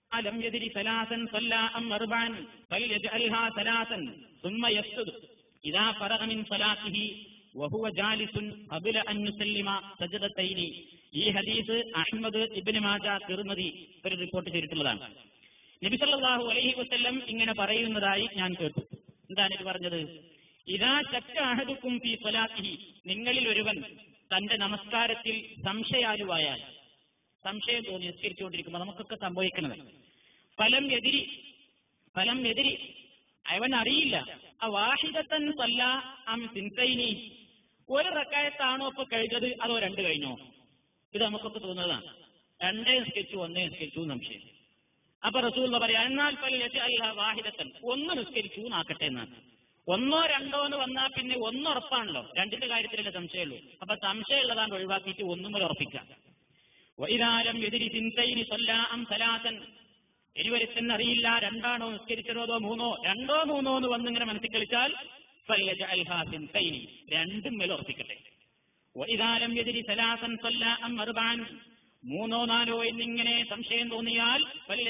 അലം യദിരി സലാസൻ സല്ല അം അർബാൻ ഫൽയജ്അൽഹാ സലാസൻ സുമ്മ യസ്ജുദ് ഇദാ ഫറഗ മിൻ സലാത്തിഹി വഹുവ ജാലിസുൻ ഖബല അൻ യുസല്ലിമ സജദത്തൈനി ഈ ഹദീസ് അഹ്മദ് ഇബ്നു മാജ തിർമദി ഒരു റിപ്പോർട്ട് ചെയ്തിട്ടുള്ളതാണ് നബി സല്ലല്ലാഹു അലൈഹി വസല്ലം ഇങ്ങനെ പറയുന്നതായി ഞാൻ കേട്ടു എന്താണ് ഇത് പറഞ്ഞത് ഇതാ ചക്ക അഹദുക്കും ഫി സ്വലാത്തിഹി നിങ്ങളിൽ ഒരുവൻ തന്റെ നമസ്കാരത്തിൽ സംശയാലുവായാൽ സംശയം തോന്നി നിസ്കരിച്ചുകൊണ്ടിരിക്കുമ്പോൾ നമുക്കൊക്കെ സംഭവിക്കുന്നത് ഫലം എതിരി ഫലം എതിരി അവൻ അറിയില്ല ആ വാഹിദത്തൻ സല്ല അം സിൻസൈനി ഒരു റക്കായത്താണോ ഇപ്പൊ കഴിഞ്ഞത് അതോ രണ്ട് കഴിഞ്ഞോ ഇത് നമുക്കൊക്കെ തോന്നുന്നതാണ് രണ്ടേ നിസ്കരിച്ചു ഒന്നേ നിസ്കരിച്ചു സംശയം അപ്പൊ റസൂൽ പറയാ എന്നാൽ അല്ല വാഹിദത്തൻ ഒന്ന് നിസ്കരിച്ചു നാക്കട്ടെ എന്നാണ് ഒന്നോ രണ്ടോ എന്ന് വന്നാൽ പിന്നെ ഒന്നുറപ്പാണല്ലോ രണ്ടിന്റെ കാര്യത്തിലല്ലേ സംശയമുള്ളൂ അപ്പൊ സംശയമുള്ളതാണ് ഒഴിവാക്കിയിട്ട് ഒന്നും കൂടെ ഉറപ്പിക്കാം വൈതാരം എതിരി ചിന്തയിനി സൊല്ലാം സലാസൻ ഇരുവരുത്തൻ അറിയില്ല രണ്ടാണോ നിസ്കരിച്ചതോ മൂന്നോ രണ്ടോ മൂന്നോ എന്ന് വന്നിങ്ങനെ മനസ്സിൽ കളിച്ചാൽ ചിന്തയിനി രണ്ടും മേൽ ഉറപ്പിക്കട്ടെ വൈതാരം എതിരി സലാസൻ സൊല്ലാം അറുബാൻ മൂന്നോ നാലോ എന്നിങ്ങനെ സംശയം തോന്നിയാൽ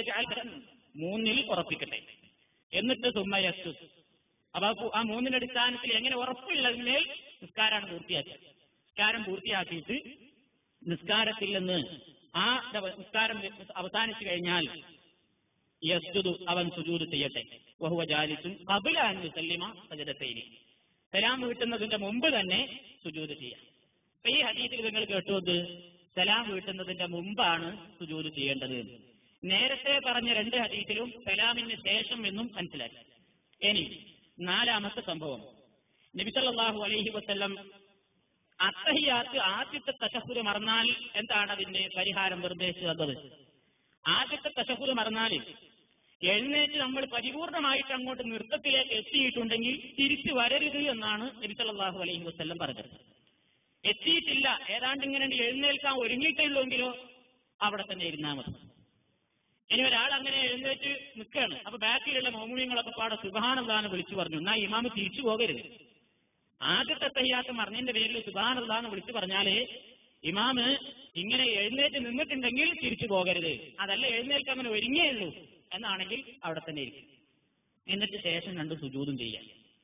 മൂന്നിൽ ഉറപ്പിക്കട്ടെ എന്നിട്ട് തുമ്മയസ്തു അപ്പൊ ആ മൂന്നിന്റെ അടിസ്ഥാനത്തിൽ എങ്ങനെ ഉറപ്പുള്ളതിന്മേൽ നിസ്കാരമാണ് പൂർത്തിയാക്കി നിസ്കാരം പൂർത്തിയാക്കിയിട്ട് നിസ്കാരത്തിൽ നിന്ന് ആ നിസ്കാരം അവസാനിച്ചു കഴിഞ്ഞാൽ യസ്തുദു അവൻ സുജൂദ് ചെയ്യട്ടെ വഹുവ ജാലിസുൻ കപില അന്ന് സല്ലിമ സജദത്തൈനി സലാം വീട്ടുന്നതിന്റെ മുമ്പ് തന്നെ സുജൂദ് ചെയ്യാം അപ്പൊ ഈ ഹദീസിൽ നിങ്ങൾ കേട്ടുവത് സലാം വീട്ടുന്നതിന്റെ മുമ്പാണ് സുജൂദ് ചെയ്യേണ്ടത് നേരത്തെ പറഞ്ഞ രണ്ട് ഹദീസിലും സലാമിന് ശേഷം എന്നും മനസ്സിലാക്കി ഇനി നാലാമത്തെ സംഭവം നബിസല്ലാഹു അലൈഹി വസ്ല്ലം അത്തഹിയാത്ത് ആദ്യത്തെ തശഹുര് മറന്നാൽ എന്താണ് അതിന്റെ പരിഹാരം നിർദ്ദേശിച്ചു തന്നത് ആദ്യത്തെ തശഹുര് മറന്നാൽ എഴുന്നേറ്റ് നമ്മൾ പരിപൂർണമായിട്ട് അങ്ങോട്ട് നൃത്തത്തിലേക്ക് എത്തിയിട്ടുണ്ടെങ്കിൽ തിരിച്ചു വരരുത് എന്നാണ് നബിസല്ലാഹു അലൈഹി വസ്ല്ലം പറഞ്ഞത് എത്തിയിട്ടില്ല ഏതാണ്ട് ഇങ്ങനെ എഴുന്നേൽക്കാൻ ഒരുങ്ങിയിട്ടുള്ളെങ്കിലോ അവിടെ തന്നെ ഇരുന്നാൽ മതി ഇനി ഒരാൾ അങ്ങനെ എഴുന്നേറ്റ് നിൽക്കുകയാണ് അപ്പൊ ബാക്കിലുള്ള മോമുനിയങ്ങളൊക്കെ പാടെ സുബാനല്ലാന്ന് വിളിച്ചു പറഞ്ഞു എന്നാ ഇമാമ് തിരിച്ചു പോകരുത് ആദ്യത്തെ തയ്യാത്ത മറിഞ്ഞതിന്റെ പേരിൽ സുബാനല്ലാന്ന് വിളിച്ചു പറഞ്ഞാല് ഇമാമ് ഇങ്ങനെ എഴുന്നേറ്റ് നിന്നിട്ടുണ്ടെങ്കിൽ തിരിച്ചു പോകരുത് അതല്ല എഴുന്നേൽക്കാൻ അങ്ങനെ ഒരുങ്ങിയേ ഉള്ളൂ എന്നാണെങ്കിൽ അവിടെ തന്നെ ഇരിക്കും എന്നിട്ട് ശേഷം രണ്ട് സുജൂതും ചെയ്യാം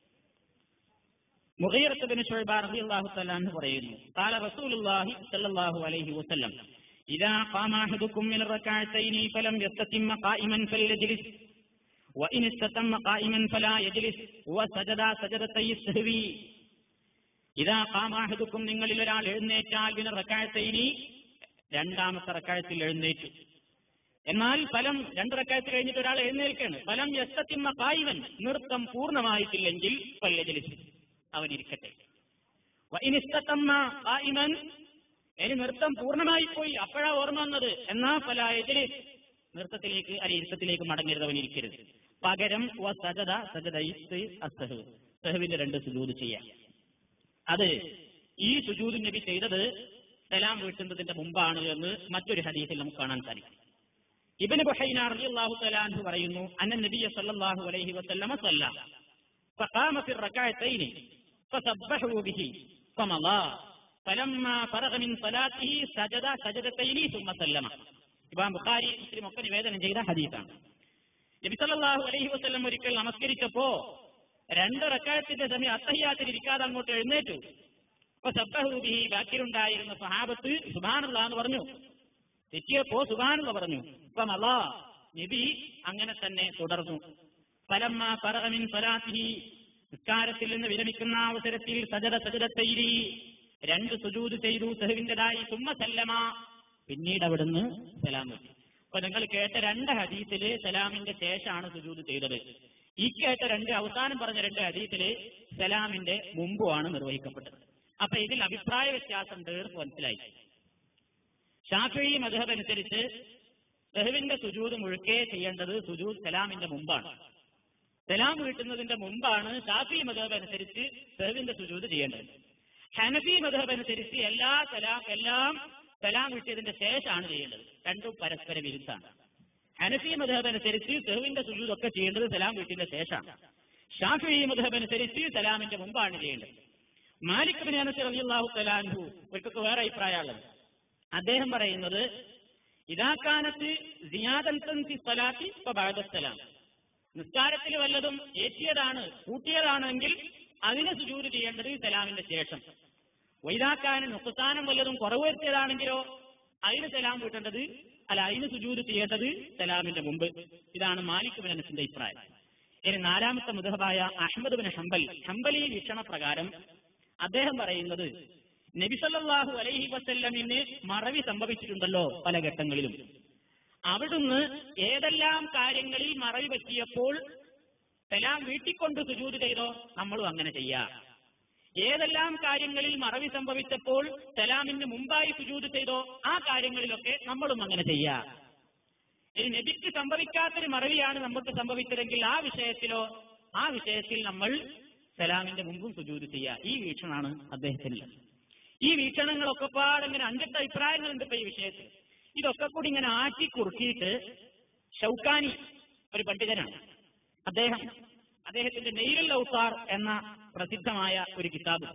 മുഹീറത്തുബിന് ഷുഹൈബ റളിയല്ലാഹു തആല അൻഹു പറയുന്നു قال رسول الله صلى الله عليه وسلم إذا قام أحدكم من الركعتين فلم يستتم قائما فليجلس وإن استتم قائما فلا يجلس وسجد سجدتي السهو إذا قام أحدكم നിങ്ങളിൽ ഒരാൾ എഴുന്നേറ്റാൽ പിന്നെ റക്കാഴത്തൈനി രണ്ടാമത്തെ റക്കാഴത്തിൽ എഴുന്നേറ്റു എന്നാൽ ഫലം രണ്ട് റക്കാഴത്ത് കഴിഞ്ഞിട്ട് ഒരാൾ എഴുന്നേൽക്കാണ് ഫലം യസ്തത്തിമ്മ കായിവൻ നൃത്തം പൂർണ്ണമായിട്ടില്ലെങ്കിൽ പല്ലജലിസ് അവൻ ഇരിക്കട്ടെ ഇനിസ്തത്തമ്മ കായിമൻ ഇനി നൃത്തം പൂർണ്ണമായി പോയി അപ്പോഴാ ഓർമ്മ വന്നത് എന്നാ പല എതിരെ നൃത്തത്തിലേക്ക് അല്ലെ ഇരുത്തത്തിലേക്ക് മടങ്ങരുത് അവൻ ഇരിക്കരുത് പകരം വ സജദ സജദ അസഹു സഹുവിന്റെ രണ്ട് സുജൂത് ചെയ്യാം അത് ഈ സുജൂദ് നബി ചെയ്തത് സലാം വീട്ടുന്നതിന്റെ മുമ്പാണ് എന്ന് മറ്റൊരു ഹദീസിൽ നമുക്ക് കാണാൻ സാധിക്കും ഇബന് ബുഹൈന റളിയല്ലാഹു തആല അൻഹു പറയുന്നു അന്ന നബിയ സല്ലല്ലാഹു അലൈഹി വസല്ലമ സല്ല فقام في الركعتين فسبحوا به فمضى فلما فرغ من صلاته سجد سجدتين ثم سلم ഇമാം ബുഖാരി മുസ്ലിം ഒക്കെ നിവേദനം ചെയ്ത ഹദീസാണ് നബി സല്ലല്ലാഹു അലൈഹി വസല്ലം ഒരിക്കൽ നമസ്കരിച്ചപ്പോ രണ്ട് റക്കായത്തിന്റെ സമയം അത്തഹിയാത്തിൽ ഇരിക്കാതെ അങ്ങോട്ട് എഴുന്നേറ്റു അപ്പൊ സബ്ബഹൂബി ബാക്കിലുണ്ടായിരുന്ന സഹാബത്ത് സുബാനുള്ള എന്ന് പറഞ്ഞു തെറ്റിയപ്പോ സുബാനുള്ള പറഞ്ഞു ഇപ്പം അല്ലാ നബി അങ്ങനെ തന്നെ തുടർന്നു ഫലമ്മ പറമിൻ സ്വലാത്തിഹി നിസ്കാരത്തിൽ നിന്ന് വിരമിക്കുന്ന അവസരത്തിൽ സജത സജതത്തൈരി രണ്ട് സുജൂത് ചെയ്തു സഹുവിന്റേതായി സുമ്മ സല്ലമ പിന്നീട് അവിടുന്ന് സലാം വെച്ചു അപ്പൊ നിങ്ങൾ കേട്ട രണ്ട് ഹദീസില് സലാമിന്റെ ശേഷമാണ് സുജൂത് ചെയ്തത് ഈ കേട്ട രണ്ട് അവസാനം പറഞ്ഞ രണ്ട് ഹദീസില് സലാമിന്റെ മുമ്പുമാണ് നിർവഹിക്കപ്പെട്ടത് അപ്പൊ ഇതിൽ അഭിപ്രായ വ്യത്യാസം തീർപ്പ് മനസ്സിലായി ഷാഫി മധുഹബ് അനുസരിച്ച് സെഹുവിന്റെ സുജൂത് മുഴുക്കെ ചെയ്യേണ്ടത് സുജൂദ് സലാമിന്റെ മുമ്പാണ് സലാം വീട്ടുന്നതിന്റെ മുമ്പാണ് ഷാഫി മധുഹബ് അനുസരിച്ച് സെഹുവിന്റെ സുജൂത് ചെയ്യേണ്ടത് ഹനഫി മധുഹബ് അനുസരിച്ച് എല്ലാ സലാം എല്ലാം സലാം വീട്ടിയതിന്റെ ശേഷമാണ് ചെയ്യേണ്ടത് രണ്ടും പരസ്പര വിരുദ്ധാണ് ഹനഫി മധുഹബ് അനുസരിച്ച് സെഹുവിന്റെ സുജൂദ് ഒക്കെ ചെയ്യേണ്ടത് സലാം വീട്ടിന്റെ ശേഷമാണ് ഷാഫി മധുഹബ് അനുസരിച്ച് സലാമിന്റെ മുമ്പാണ് ചെയ്യേണ്ടത് മാലിക് ബിൻ അനസ് റളിയല്ലാഹു തആല അൻഹു ഇവർക്കൊക്കെ വേറെ അഭിപ്രായമുള്ളത് അദ്ദേഹം പറയുന്നത് ഇതാക്കാനത്ത് സിയാദന്തൻ സ്വലാത്തി ബാദസ്സലാം നിസ്കാരത്തിൽ വല്ലതും ഏറ്റിയതാണ് കൂട്ടിയതാണെങ്കിൽ അതിന് സുജൂര് ചെയ്യേണ്ടത് സലാമിന്റെ ശേഷം വൈതാക്കാന് നുക്കുസാനം വല്ലതും കുറവ് വരുത്തിയതാണെങ്കിലോ അതിന് സലാം വീട്ടേണ്ടത് അല്ല അതിന് സുജൂര് ചെയ്യേണ്ടത് സലാമിന്റെ മുമ്പ് ഇതാണ് മാലിക് ബിൻ അനസിന്റെ അഭിപ്രായം ഇനി നാലാമത്തെ മുതഹബായ അഹമ്മദ് ബിൻ ഹംബൽ ഹംബലി വീക്ഷണ പ്രകാരം അദ്ദേഹം പറയുന്നത് നബിസല്ലാഹു അലൈഹി വസല്ലമിന് മറവി സംഭവിച്ചിട്ടുണ്ടല്ലോ പല ഘട്ടങ്ങളിലും അവിടുന്ന് ഏതെല്ലാം കാര്യങ്ങളിൽ മറവി പറ്റിയപ്പോൾ സലാം വീട്ടിക്കൊണ്ട് സുജൂത് ചെയ്തോ നമ്മളും അങ്ങനെ ചെയ്യാം ഏതെല്ലാം കാര്യങ്ങളിൽ മറവി സംഭവിച്ചപ്പോൾ സലാമിന് മുമ്പായി സുജൂത് ചെയ്തോ ആ കാര്യങ്ങളിലൊക്കെ നമ്മളും അങ്ങനെ ചെയ്യാം ഇനി നബിക്ക് സംഭവിക്കാത്തൊരു മറവിയാണ് നമുക്ക് സംഭവിച്ചതെങ്കിൽ ആ വിഷയത്തിലോ ആ വിഷയത്തിൽ നമ്മൾ സലാമിന്റെ മുമ്പും സുജൂത് ചെയ്യുക ഈ വീക്ഷണമാണ് അദ്ദേഹത്തിനുള്ളത് ഈ വീക്ഷണങ്ങളൊക്കെ പാടിങ്ങനെ അഞ്ചെട്ട് അഭിപ്രായങ്ങളുണ്ട് ഇപ്പൊ ഈ വിഷയത്തിൽ ഇതൊക്കെ കൂടി ഇങ്ങനെ ആക്കി കുറുക്കിയിട്ട് ഷൗക്കാനി ഒരു പണ്ഡിതനാണ് അദ്ദേഹം അദ്ദേഹത്തിന്റെ നെയ്രൽ ഔസാർ എന്ന പ്രസിദ്ധമായ ഒരു കിതാബ്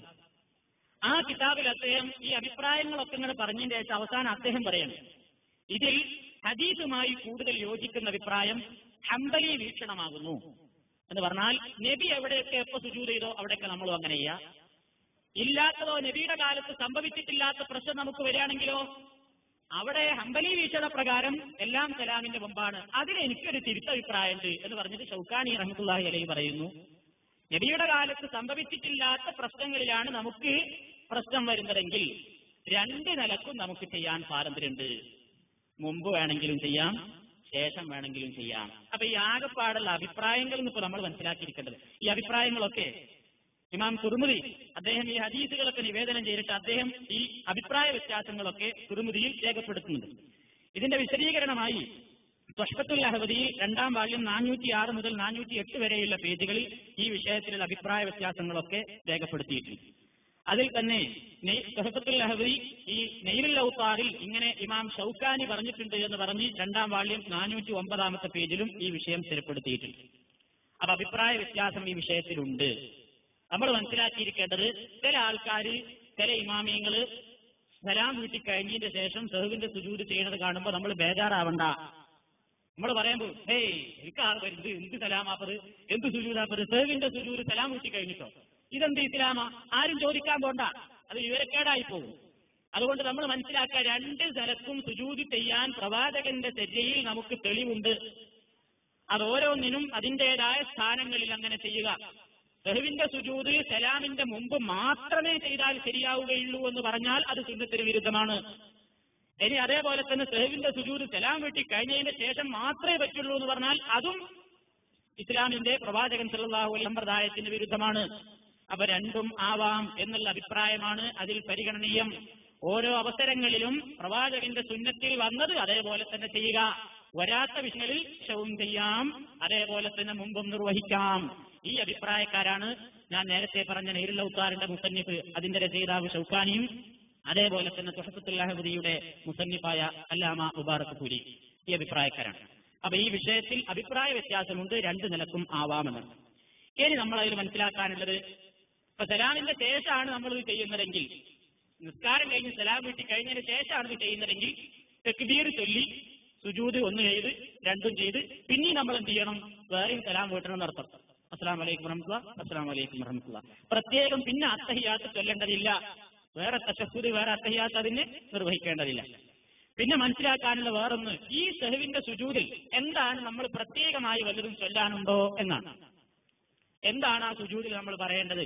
ആ കിതാബിൽ അദ്ദേഹം ഈ അഭിപ്രായങ്ങളൊക്കെ ഇങ്ങനെ പറഞ്ഞതിന്റെ ശേഷം അവസാനം അദ്ദേഹം പറയണം ഇതിൽ ഹദീസുമായി കൂടുതൽ യോജിക്കുന്ന അഭിപ്രായം ഹംബലി വീക്ഷണമാകുന്നു എന്ന് പറഞ്ഞാൽ നബി എവിടെയൊക്കെ എപ്പോ സുജൂത് ചെയ്തോ അവിടെയൊക്കെ നമ്മളും അങ്ങനെ ചെയ്യാം ഇല്ലാത്തതോ നബിയുടെ കാലത്ത് സംഭവിച്ചിട്ടില്ലാത്ത പ്രശ്നം നമുക്ക് വരികയാണെങ്കിലോ അവിടെ ഹംബലി വീക്ഷണ പ്രകാരം എല്ലാം സലാമിന്റെ മുമ്പാണ് അതിൽ എനിക്കൊരു തിരുത്തഭിപ്രായമുണ്ട് എന്ന് പറഞ്ഞിട്ട് ഷൗക്കാനി റഹ്മത്തുല്ലാഹി അലൈഹി പറയുന്നു നബിയുടെ കാലത്ത് സംഭവിച്ചിട്ടില്ലാത്ത പ്രശ്നങ്ങളിലാണ് നമുക്ക് പ്രശ്നം വരുന്നതെങ്കിൽ രണ്ട് നിലക്കും നമുക്ക് ചെയ്യാൻ സ്വാതന്ത്ര്യമുണ്ട് മുമ്പ് വേണമെങ്കിലും ചെയ്യാം ശേഷം വേണമെങ്കിലും ചെയ്യാം അപ്പൊ ഈ ആകെപ്പാടുള്ള അഭിപ്രായങ്ങൾ ഇപ്പൊ നമ്മൾ മനസ്സിലാക്കിയിരിക്കേണ്ടത് ഈ അഭിപ്രായങ്ങളൊക്കെ ഇമാം തുർമുദി അദ്ദേഹം ഈ ഹദീസുകളൊക്കെ നിവേദനം ചെയ്തിട്ട് അദ്ദേഹം ഈ അഭിപ്രായ വ്യത്യാസങ്ങളൊക്കെ തുർമുദിയിൽ രേഖപ്പെടുത്തുന്നുണ്ട് ഇതിന്റെ വിശദീകരണമായി തൊഷ്പത്തുൽ അഹവദിയിൽ രണ്ടാം വാല്യം നാനൂറ്റി ആറ് മുതൽ നാനൂറ്റി എട്ട് വരെയുള്ള പേജുകളിൽ ഈ വിഷയത്തിലുള്ള അഭിപ്രായ വ്യത്യാസങ്ങളൊക്കെ രേഖപ്പെടുത്തിയിട്ടുണ്ട് അതിൽ തന്നെ തൊഹഫത്തുൽ അഹബദി ഈ നെയ്റുൽ ഔത്താറിൽ ഇങ്ങനെ ഇമാം ഷൗക്കാനി പറഞ്ഞിട്ടുണ്ട് എന്ന് പറഞ്ഞ് രണ്ടാം വാള്യം നാനൂറ്റി ഒമ്പതാമത്തെ പേജിലും ഈ വിഷയം സ്ഥിരപ്പെടുത്തിയിട്ടുണ്ട് അപ്പൊ അഭിപ്രായ വ്യത്യാസം ഈ വിഷയത്തിലുണ്ട് നമ്മൾ മനസ്സിലാക്കിയിരിക്കേണ്ടത് ചില ആൾക്കാർ ചില ഇമാമിയങ്ങള് സലാം വീട്ടി കഴിഞ്ഞതിന്റെ ശേഷം സെഹുവിന്റെ സുജൂര് ചെയ്യുന്നത് കാണുമ്പോൾ നമ്മൾ ബേജാറാവണ്ട നമ്മൾ പറയുമ്പോൾ ഹേയ് എനിക്ക് ആൾ വരുന്നത് എന്ത് സലാമാപ്പത് എന്ത് സുജൂരാപ്പത് സെഹുവിന്റെ സുജൂര് സലാം വീട്ടി കഴിഞ്ഞിട്ടോ ഇതെന്ത് ഇസ്ലാമ ആരും ചോദിക്കാൻ പോണ്ട അത് വിവരക്കേടായി പോകും അതുകൊണ്ട് നമ്മൾ മനസ്സിലാക്കുക രണ്ട് സ്ഥലത്തും സുജൂതി ചെയ്യാൻ പ്രവാചകന്റെ ചര്യയിൽ നമുക്ക് തെളിവുണ്ട് അത് ഓരോന്നിനും അതിൻ്റെതായ സ്ഥാനങ്ങളിൽ അങ്ങനെ ചെയ്യുക സെഹുവിന്റെ സുജൂത് സലാമിന്റെ മുമ്പ് മാത്രമേ ചെയ്താൽ ശരിയാവുകയുള്ളൂ എന്ന് പറഞ്ഞാൽ അത് സുന്നത്തിന് വിരുദ്ധമാണ് ഇനി അതേപോലെ തന്നെ സെഹുവിന്റെ സുജൂത് സലാം വീട്ടി കഴിഞ്ഞതിന് ശേഷം മാത്രമേ പറ്റുള്ളൂ എന്ന് പറഞ്ഞാൽ അതും ഇസ്ലാമിന്റെ പ്രവാചകൻ സല്ലാഹു സമ്പ്രദായത്തിന് വിരുദ്ധമാണ് അപ്പൊ രണ്ടും ആവാം എന്നുള്ള അഭിപ്രായമാണ് അതിൽ പരിഗണനീയം ഓരോ അവസരങ്ങളിലും പ്രവാചകന്റെ സുന്നത്തിൽ വന്നത് അതേപോലെ തന്നെ ചെയ്യുക വരാത്ത വിഷയങ്ങളിൽ ശവും ചെയ്യാം അതേപോലെ തന്നെ മുമ്പും നിർവഹിക്കാം ഈ അഭിപ്രായക്കാരാണ് ഞാൻ നേരത്തെ പറഞ്ഞ നെയ്രുലൗത്താറിന്റെ മുസന്നിഫ് അതിന്റെ രചയിതാവ് ഷൗക്കാനിയും അതേപോലെ തന്നെ തുഹസത്തുല്ലാഹബദിയുടെ മുസന്നിഫായ അല്ലാമ മുബാറക് പൂരി ഈ അഭിപ്രായക്കാരാണ് അപ്പൊ ഈ വിഷയത്തിൽ അഭിപ്രായ വ്യത്യാസമുണ്ട് രണ്ട് നിലക്കും ആവാമെന്ന് ഇനി നമ്മൾ അതിൽ മനസ്സിലാക്കാനുള്ളത് ഇപ്പൊ സലാമിന്റെ ശേഷമാണ് നമ്മൾ ഇത് ചെയ്യുന്നതെങ്കിൽ നിസ്കാരം കഴിഞ്ഞ് സലാം വീട്ടി കഴിഞ്ഞതിന് ശേഷമാണ് ഇത് ചെയ്യുന്നതെങ്കിൽ തെക്കുബീർ ചൊല്ലി സുജൂത് ഒന്ന് ചെയ്ത് രണ്ടും ചെയ്ത് പിന്നെയും നമ്മൾ എന്ത് ചെയ്യണം വേറെയും സലാം വീട്ടണം നടത്തം അസ്സാം വലൈക്കും വറഹമുല്ല അസ്സാം വലൈക്കും വറഹമുല്ല പ്രത്യേകം പിന്നെ അത്തഹിയാത്ത് ചൊല്ലേണ്ടതില്ല വേറെ തശസ്സുദ് വേറെ അത്തഹിയാത്ത് അതിന് നിർവഹിക്കേണ്ടതില്ല പിന്നെ മനസ്സിലാക്കാനുള്ള വേറൊന്ന് ഈ സെഹുവിന്റെ സുജൂതിൽ എന്താണ് നമ്മൾ പ്രത്യേകമായി വല്ലതും ചൊല്ലാനുണ്ടോ എന്നാണ് എന്താണ് ആ സുജൂതിൽ നമ്മൾ പറയേണ്ടത്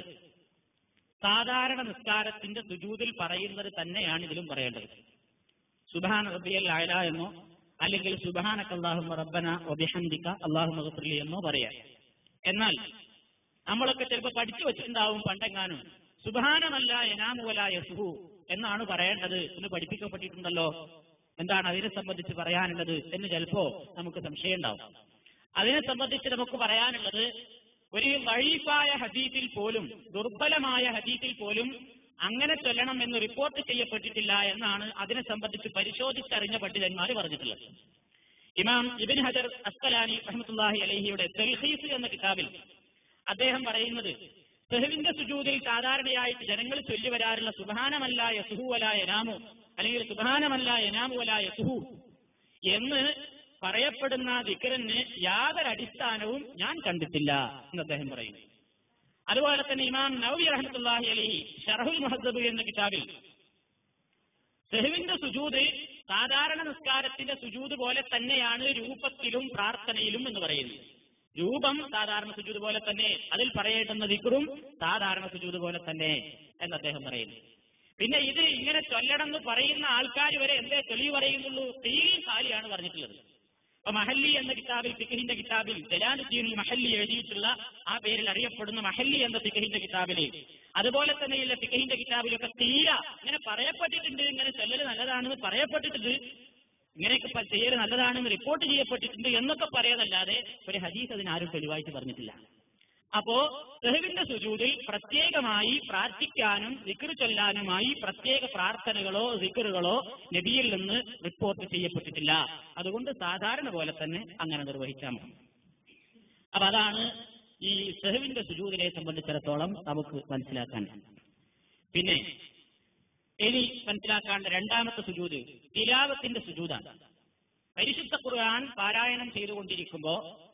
സാധാരണ നിസ്കാരത്തിന്റെ സുജൂതിൽ പറയുന്നത് തന്നെയാണ് ഇതിലും പറയേണ്ടത് സുബാന റബ്ബിയൽ ആയ എന്നോ അല്ലെങ്കിൽ സുബാനക്ക് അള്ളാഹു റബ്ബന ഒബിഹന്ദിക്ക അള്ളാഹു മഹഫുലി എന്നോ പറയാം എന്നാൽ നമ്മളൊക്കെ ചിലപ്പോൾ പഠിച്ചു വെച്ചിട്ടുണ്ടാവും പണ്ടെങ്ങാനും സുബാനമല്ല എനാമുവല യസുഹു എന്നാണ് പറയേണ്ടത് എന്ന് പഠിപ്പിക്കപ്പെട്ടിട്ടുണ്ടല്ലോ എന്താണ് അതിനെ സംബന്ധിച്ച് പറയാനുള്ളത് എന്ന് ചിലപ്പോ നമുക്ക് സംശയം ഉണ്ടാവും അതിനെ സംബന്ധിച്ച് നമുക്ക് പറയാനുള്ളത് ഒരു വഴീഫായ ഹദീസിൽ പോലും ദുർബലമായ ഹദീസിൽ പോലും അങ്ങനെ ചൊല്ലണം എന്ന് റിപ്പോർട്ട് ചെയ്യപ്പെട്ടിട്ടില്ല എന്നാണ് അതിനെ സംബന്ധിച്ച് പരിശോധിച്ചറിഞ്ഞ പണ്ഡിതന്മാർ പറഞ്ഞിട്ടുള്ളത് ഇമാം ഇബിൻ ഹജർ അസ്കലാനി റഹ്മത്തുല്ലാഹി അലഹിയുടെ തെൽഹീസ് എന്ന കിതാബിൽ അദ്ദേഹം പറയുന്നത് സെഹുവിന്റെ സുജൂതിൽ സാധാരണയായിട്ട് ജനങ്ങൾ ചൊല്ലി വരാറുള്ള സുബാനമല്ല യസുഹു അല എനാമു അല്ലെങ്കിൽ സുബാനമല്ല എനാമു അല യസുഹു എന്ന് പറയപ്പെടുന്ന ദിക്കറിന് യാതൊരു അടിസ്ഥാനവും ഞാൻ കണ്ടിട്ടില്ല എന്ന് അദ്ദേഹം പറയുന്നു അതുപോലെ തന്നെ ഇമാം നവവി റഹ്മത്തുള്ളാഹി അലൈഹി ഷറഹുൽ മുഹദ്ദബ് എന്ന കിതാബിൽ സെഹുവിന്റെ സുജൂത് സാധാരണ നിസ്കാരത്തിന്റെ സുജൂത് പോലെ തന്നെയാണ് രൂപത്തിലും പ്രാർത്ഥനയിലും എന്ന് പറയുന്നു രൂപം സാധാരണ സുജൂത് പോലെ തന്നെ അതിൽ പറയേണ്ടുന്ന ദിക്റും സാധാരണ സുജൂത് പോലെ തന്നെ എന്ന് അദ്ദേഹം പറയുന്നു പിന്നെ ഇത് ഇങ്ങനെ ചൊല്ലണം എന്ന് പറയുന്ന ആൾക്കാർ വരെ എന്തേ തെളിവ് പറയുന്നുള്ളൂ തീയും കാലിയാണ് പറഞ്ഞിട്ടുള്ളത് അപ്പൊ മഹല്ലി എന്ന കിതാബിൽ ഫിഖഹിന്റെ കിതാബിൽ ജലാലുദ്ദീൻ മഹല്ലി എഴുതിയിട്ടുള്ള ആ പേരിൽ അറിയപ്പെടുന്ന മഹല്ലി എന്ന ഫിഖഹിന്റെ കിതാബില് അതുപോലെ തന്നെയുള്ള ഫിഖഹിന്റെ കിതാബിലൊക്കെ തീര ഇങ്ങനെ പറയപ്പെട്ടിട്ടുണ്ട് ഇങ്ങനെ ചെല്ലല് നല്ലതാണെന്ന് പറയപ്പെട്ടിട്ടുണ്ട് ഇങ്ങനെയൊക്കെ പ- ചെയ്യല് നല്ലതാണെന്ന് റിപ്പോർട്ട് ചെയ്യപ്പെട്ടിട്ടുണ്ട് എന്നൊക്കെ പറയാനല്ലാതെ ഒരു ഹദീസ് അതിനാരും തെളിവായിട്ട് പറഞ്ഞിട്ടില്ല അപ്പോ സെഹുവിന്റെ സുജൂദിൽ പ്രത്യേകമായി പ്രാർത്ഥിക്കാനും വിക്ർ ചൊല്ലാനുമായി പ്രത്യേക പ്രാർത്ഥനകളോ വിക്റുകളോ നബിയിൽ നിന്ന് റിപ്പോർട്ട് ചെയ്യപ്പെട്ടിട്ടില്ല അതുകൊണ്ട് സാധാരണ പോലെ തന്നെ അങ്ങനെ നിർവഹിച്ചാൽ മതി അപ്പൊ അതാണ് ഈ സെഹുവിന്റെ സുജൂദിനെ സംബന്ധിച്ചിടത്തോളം നമുക്ക് മനസ്സിലാക്കാൻ പിന്നെ ഇനി മനസ്സിലാക്കാണ്ട രണ്ടാമത്തെ സുജൂദ് തിലാവത്തിന്റെ സുജൂദാണ് പരിശുദ്ധ ഖുർആൻ പാരായണം ചെയ്തുകൊണ്ടിരിക്കുമ്പോ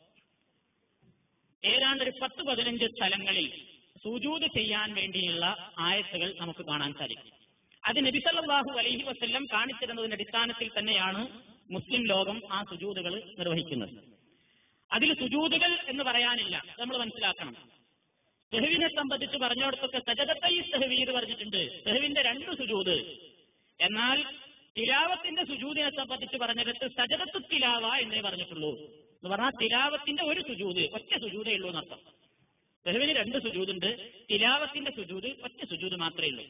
ഏതാണ്ട് ഒരു പത്ത് പതിനഞ്ച് സ്ഥലങ്ങളിൽ സുജൂദ് ചെയ്യാൻ വേണ്ടിയുള്ള ആയത്തുകൾ നമുക്ക് കാണാൻ സാധിക്കും അത് നബിസല്ലാഹു അലൈഹി വസ്ല്ലം കാണിച്ചിരുന്നതിന്റെ അടിസ്ഥാനത്തിൽ തന്നെയാണ് മുസ്ലിം ലോകം ആ സുജൂദുകൾ നിർവഹിക്കുന്നത് അതിൽ സുജൂദുകൾ എന്ന് പറയാനില്ല നമ്മൾ മനസ്സിലാക്കണം സെഹുവിനെ സംബന്ധിച്ച് പറഞ്ഞിടത്തൊക്കെ സജദത്തൈ സെഹവി എന്ന് പറഞ്ഞിട്ടുണ്ട് സെഹുവിന്റെ രണ്ട് സുജൂദ് എന്നാൽ തിലാവത്തിന്റെ സുജൂദിനെ സംബന്ധിച്ച് പറഞ്ഞിടത്ത് സജദത്തു തിലാവ എന്നേ പറഞ്ഞിട്ടുള്ളൂ എന്ന് പറഞ്ഞാൽ തിലാവത്തിന്റെ ഒരു സുജൂദ് ഒറ്റ സുജൂതേ ഉള്ളൂ എന്നർത്ഥം സെഹുവിന് രണ്ട് സുജൂദുണ്ട് തിലാവത്തിന്റെ സുജൂദ് ഒറ്റ സുജൂദ് മാത്രമേ ഉള്ളൂ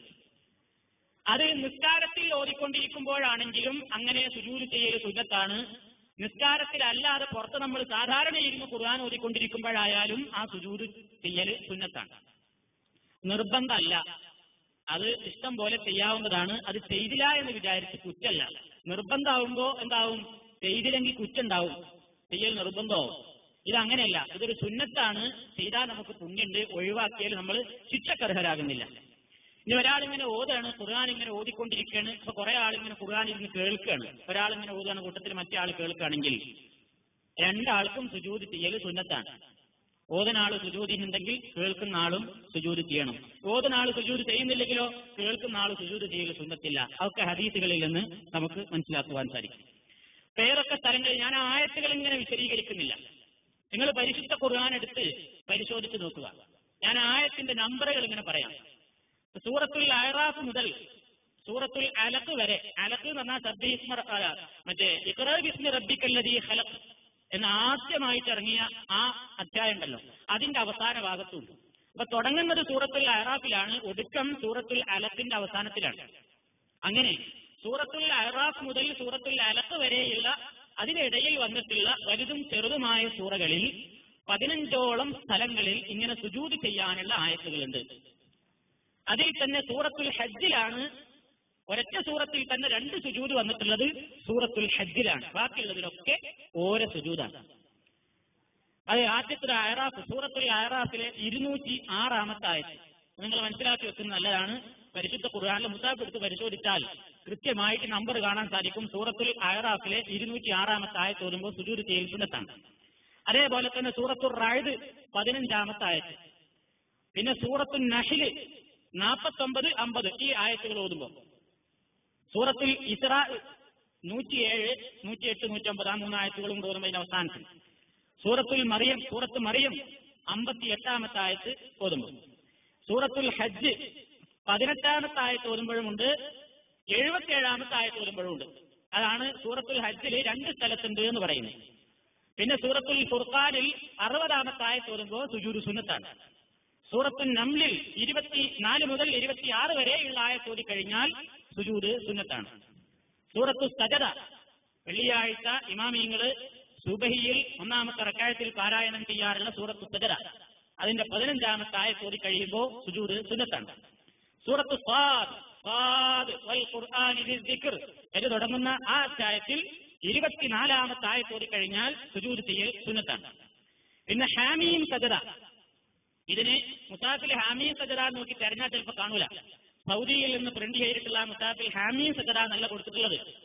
അത് നിസ്കാരത്തിൽ ഓതിക്കൊണ്ടിരിക്കുമ്പോഴാണെങ്കിലും അങ്ങനെ സുജൂദ് ചെയ്യൽ സുജത്താണ് നിസ്കാരത്തിൽ അല്ലാതെ പുറത്ത് നമ്മൾ സാധാരണ ഇരുന്ന് ഖുർആൻ ഓതിക്കൊണ്ടിരിക്കുമ്പോഴായാലും ആ സുജൂദ് ചെയ്യൽ സുന്നത്താണ് നിർബന്ധമല്ല അത് ഇഷ്ടം പോലെ ചെയ്യാവുന്നതാണ് അത് ചെയ്തില്ല എന്ന് വിചാരിച്ച് കുറ്റല്ല നിർബന്ധമാവുമ്പോ എന്താവും ചെയ്തില്ലെങ്കിൽ കുറ്റുണ്ടാവും ചെയ്യൽ നിർബന്ധമാവും ഇത് അങ്ങനെയല്ല ഇതൊരു സുന്നത്താണ് ചെയ്താൽ നമുക്ക് പുണ്യുണ്ട് ഒഴിവാക്കിയാൽ നമ്മൾ ശിക്ഷക്കർഹരാകുന്നില്ല ഇനി ഒരാളിങ്ങനെ ഓതാണ് ഖുർആൻ ഇങ്ങനെ ഓതിക്കൊണ്ടിരിക്കുകയാണ് ഇപ്പൊ കുറെ ആളിങ്ങനെ ഖുർആൻ ഇരുന്ന് കേൾക്കുകയാണ് ഒരാളിങ്ങനെ ഓതാണ് കൂട്ടത്തിൽ മറ്റേ ആൾ കേൾക്കുകയാണെങ്കിൽ രണ്ടാൾക്കും സുജൂത് ചെയ്യൽ സുന്നത്താണ് ഓതനാള് സുജൂതിനുണ്ടെങ്കിൽ കേൾക്കുന്ന ആളും സുജൂത് ചെയ്യണം ഓതനാള് സുജൂത് ചെയ്യുന്നില്ലെങ്കിലോ കേൾക്കുന്ന ആള് സുജൂത് ചെയ്യൽ സുന്നത്തില്ല അതൊക്കെ ഹദീസുകളിൽ നിന്ന് നമുക്ക് മനസ്സിലാക്കുവാൻ സാധിക്കും പേരൊക്കെ സ്ഥലങ്ങളിൽ ഞാൻ ആ ആയത്തുകൾ ഇങ്ങനെ വിശദീകരിക്കുന്നില്ല നിങ്ങൾ പരിശുദ്ധ ഖുർആൻ എടുത്ത് പരിശോധിച്ച് നോക്കുക ഞാൻ ആയത്തിന്റെ നമ്പറുകൾ ഇങ്ങനെ പറയാം സൂറത്തുൽ അയറാഫ് മുതൽ സൂറത്തുൽ അലക്ക് വരെ അലക്ക് എന്ന് പറഞ്ഞാൽ സബ്ബിസ്മ ആ, മറ്റേ ഇഖ്റാ ബിസ്മി റബ്ബിക്കല്ലദീ ഖലഖ് എന്ന ആദ്യമായിട്ട് ഇറങ്ങിയ ആ അധ്യായം ഉണ്ടല്ലോ അതിന്റെ അവസാന ഭാഗത്തുണ്ട് അപ്പൊ തുടങ്ങുന്നത് സൂറത്തുൽ അയറാഫിലാണ് ഒടുക്കം സൂറത്തുൽ അലക്കിന്റെ അവസാനത്തിലാണ് അങ്ങനെ സൂറത്തുൽ അഹ്റാഫ് മുതൽ സൂറത്തുൽ അലക്ക് വരെയുള്ള അതിനിടയിൽ വന്നിട്ടുള്ള വലുതും ചെറുതുമായ സൂറകളിൽ പതിനഞ്ചോളം സ്ഥലങ്ങളിൽ ഇങ്ങനെ സുജൂത് ചെയ്യാനുള്ള ആയത്തുകളുണ്ട് അതിൽ തന്നെ സൂറത്തുൽ ഹജ്ജിലാണ് ഒരൊറ്റ സൂറത്തിൽ തന്നെ രണ്ട് സുജൂത് വന്നിട്ടുള്ളത് സൂറത്തുൽ ഹജ്ജിലാണ് ബാക്കിയുള്ളതിലൊക്കെ ഓരോ സുജൂതാണ് അത് ആദ്യത്തെ അയറാഫ് സൂറത്തുൽ അയറാഫിലെ ഇരുന്നൂറ്റി ആറാമത്തെ ആയത്ത് നിങ്ങൾ മനസ്സിലാക്കി വെക്കുന്നത് നല്ലതാണ് പരിശുദ്ധ ഖുർആാനിലെ മുസാഫ് എടുത്ത് പരിശോധിച്ചാൽ കൃത്യമായിട്ട് നമ്പർ കാണാൻ സാധിക്കും സൂറത്തുൽ അയറാഫിലെ ഇരുന്നൂറ്റി ആറാമത്തെ ആയത്ത് ഓതുമ്പോൾ സുജൂത് ചെയ്യൽ സുന്നത്താണ് അതേപോലെ തന്നെ സൂറത്തുൽ റായത് പതിനഞ്ചാമത്തെ ആയത്ത് പിന്നെ സൂറത്തുൽ നഹില് നാൽപ്പത്തൊമ്പത് അമ്പത് ഈ ആയത്തുകൾ ഓതുമ്പോൾ സൂറത്തുൽ ഇസ്ര നൂറ്റിയേഴ് നൂറ്റിയെട്ട് നൂറ്റമ്പത് ആ മൂന്ന് ആയത്തുകളും കൂടെ ഓതുമ്പോൾ അതിന്റെ അവസാനത്തിൽ സൂറത്തുൽ മറിയം സൂറത്ത് മറിയം അമ്പത്തി എട്ടാമത്തെ ആയത്ത് ഓതുമ്പോൾ സൂറത്തുൽ ഹജ്ജ് പതിനെട്ടാമത്തെ ആയത്ത് ഓതുമ്പോഴുമുണ്ട് എഴുപത്തിയേഴാമത്തെ ആയത്ത് ഓതുമ്പോഴുമുണ്ട് അതാണ് സൂറത്തുൽ ഹജ്ജിൽ രണ്ട് സ്ഥലത്തുണ്ട് എന്ന് പറയുന്നത് പിന്നെ സൂറത്തുൽ ഫുർഖാനിൽ അറുപതാമത്തെ ആയത്ത് ഓതുമ്പോൾ സുജൂരു സുന്നത്താണ് സൂറത്തുൽ നംലിൽ ഇരുപത്തി നാല് മുതൽ ഇരുപത്തിയാറ് വരെയുള്ള ആയത്ത് ഓതി കഴിഞ്ഞാൽ സുജൂദ് സുന്നത്താണ് സൂറത്തു സജദ വെള്ളിയാഴ്ച ഇമാമിയങ്ങള് സുബഹിയിൽ ഒന്നാമത്തെ റക്കായത്തിൽ പാരായണം ചെയ്യാറുള്ള സൂറത്തു സജദ അതിന്റെ പതിനഞ്ചാമത്തെ ആയത്ത് ഓതി കഴിയുമ്പോൾ സുജൂദ് സുന്നത്താണ് സൂറത്തു സ്വാദ് സ്വാദ് വൽ ഖുർആനി ദിക്ർ എന്ന് തുടങ്ങുന്ന ആ അധ്യായത്തിൽ ഇരുപത്തിനാലാമത്തെ ആയത്ത് ഓതി കഴിഞ്ഞാൽ സുജൂദ് ചെയ്യൽ സുന്നത്താണ് പിന്നെ ഹാമീം സജദ ഇതിന് മുസാഫിൽ ഹാമീം സജദ എന്ന് നോക്കി തെരഞ്ഞാൽ ചിലപ്പോൾ കാണൂല സൗദിയിൽ നിന്ന് പ്രിന്റ് ചെയ്തിട്ടുള്ള മുസാഫിൽ ഹാമീം സജദ എന്നല്ല കൊടുത്തിട്ടുള്ളത്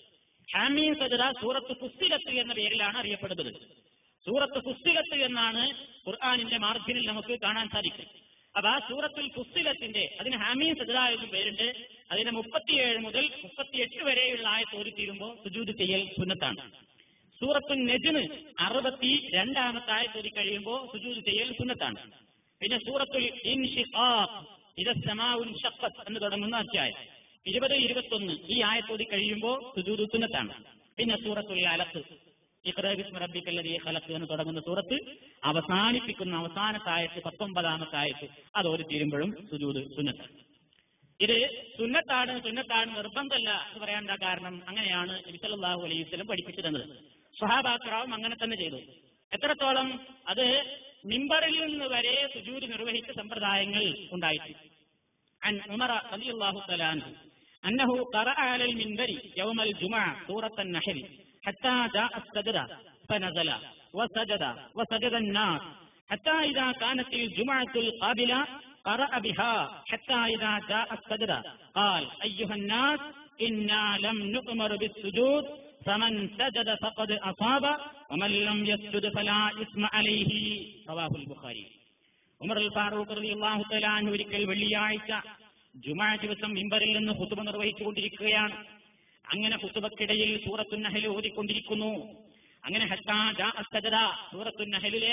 ഹാമീൻ സജദ സൂറത്ത് ഫുസ്തിലത്ത് എന്ന പേരിലാണ് അറിയപ്പെടുന്നത് സൂറത്ത് ഫുസ്തിലത്ത് എന്നാണ് ഖുർആാനിന്റെ മാർജിനിൽ നമുക്ക് കാണാൻ സാധിക്കും അപ്പൊ ആ സൂറത്തുൽ ഫുസ്തിലത്തിന്റെ അതിന് ഹാമീൻ സജദ എന്നും പേരുണ്ട് അതിന് മുപ്പത്തിയേഴ് മുതൽ മുപ്പത്തിയെട്ട് വരെയുള്ള ആയത്ത് ഓടി തീരുമ്പോൾ സുജൂദ് ചെയ്യൽ സുന്നത്താണ് സൂറത്തു നെജിന് അറുപത്തി രണ്ടാമത്തെ ആയത്ത് ഓടി കഴിയുമ്പോൾ സുജൂദ് ചെയ്യൽ സുന്നത്താണ് പിന്നെ സൂറത്തുൽ ഇൻഷിഖാഖ് ഇദ സമാഉൻ ഷഖത്ത് എന്ന് തുടങ്ങുന്ന അധ്യായം ഇരുപത് ഇരുപത്തൊന്ന് ഈ ആയത്തോടി കഴിയുമ്പോൾ സുജൂദ് സുന്നത്താണ് പിന്നെ സൂറത്തുൽ അലത്ത് ഇഖ്റബിസ്മ റബ്ബിക്കല്ലദീ ഖലഖ് എന്ന് തുടങ്ങുന്ന സൂറത്ത് അവസാനിപ്പിക്കുന്ന അവസാനത്തെ ആയത്ത് പത്തൊമ്പതാമത്തെ ആയത്ത് അത് ഓടി തീരുമ്പോഴും സുജൂദ് സുന്നത്താണ് ഇത് സുന്നത്താണ് സുന്നത്താണ് നിർബന്ധമല്ല എന്ന് പറയാനുള്ള കാരണം അങ്ങനെയാണ് നബി സല്ലല്ലാഹു അലൈഹി വസല്ലം പഠിപ്പിച്ചു തന്നത് സ്വഹാബാക്രാവും അങ്ങനെ തന്നെ ചെയ്തു എത്രത്തോളം അത് മിമ്പറിൽ നിന്ന് വരെ സുജൂദ് നിർവഹിച്ച സമ്പ്രദായങ്ങൾ ഉണ്ടായിട്ടുണ്ട് عن عمر رضي الله تعالى عنه أنه قرأ على المنبر يوم الجمعة سورة النحل حتى جاء السجدة فنزل وسجد وسجد الناس حتى إذا كانت الجمعة القابلة قرأ بها حتى إذا جاء السجدة قال أيها الناس إنا لم نؤمر بالسجود فمن سجد فقد أصاب ومن لم يسجد فلا إثم عليه رواه البخاري ഉമർ അൽ ഫാറൂഖ് റളിയല്ലാഹു തആല അൻഹു ഒരിക്കൽ വെള്ളിയാഴ്ച ജുമാ ദിവസം മിമ്പറിൽ നിന്ന് ഹുതുബ നിർവഹിച്ചുകൊണ്ടിരിക്കുകയാണ് അങ്ങനെ ഹുതുബക്കിടയിൽ സൂറത്തുൻ നഹൽ ഓതിക്കൊണ്ടിരിക്കുന്നു അങ്ങനെ ഹത്താ ജാ അസ്സജദ സൂറത്തുൻ നഹലിലെ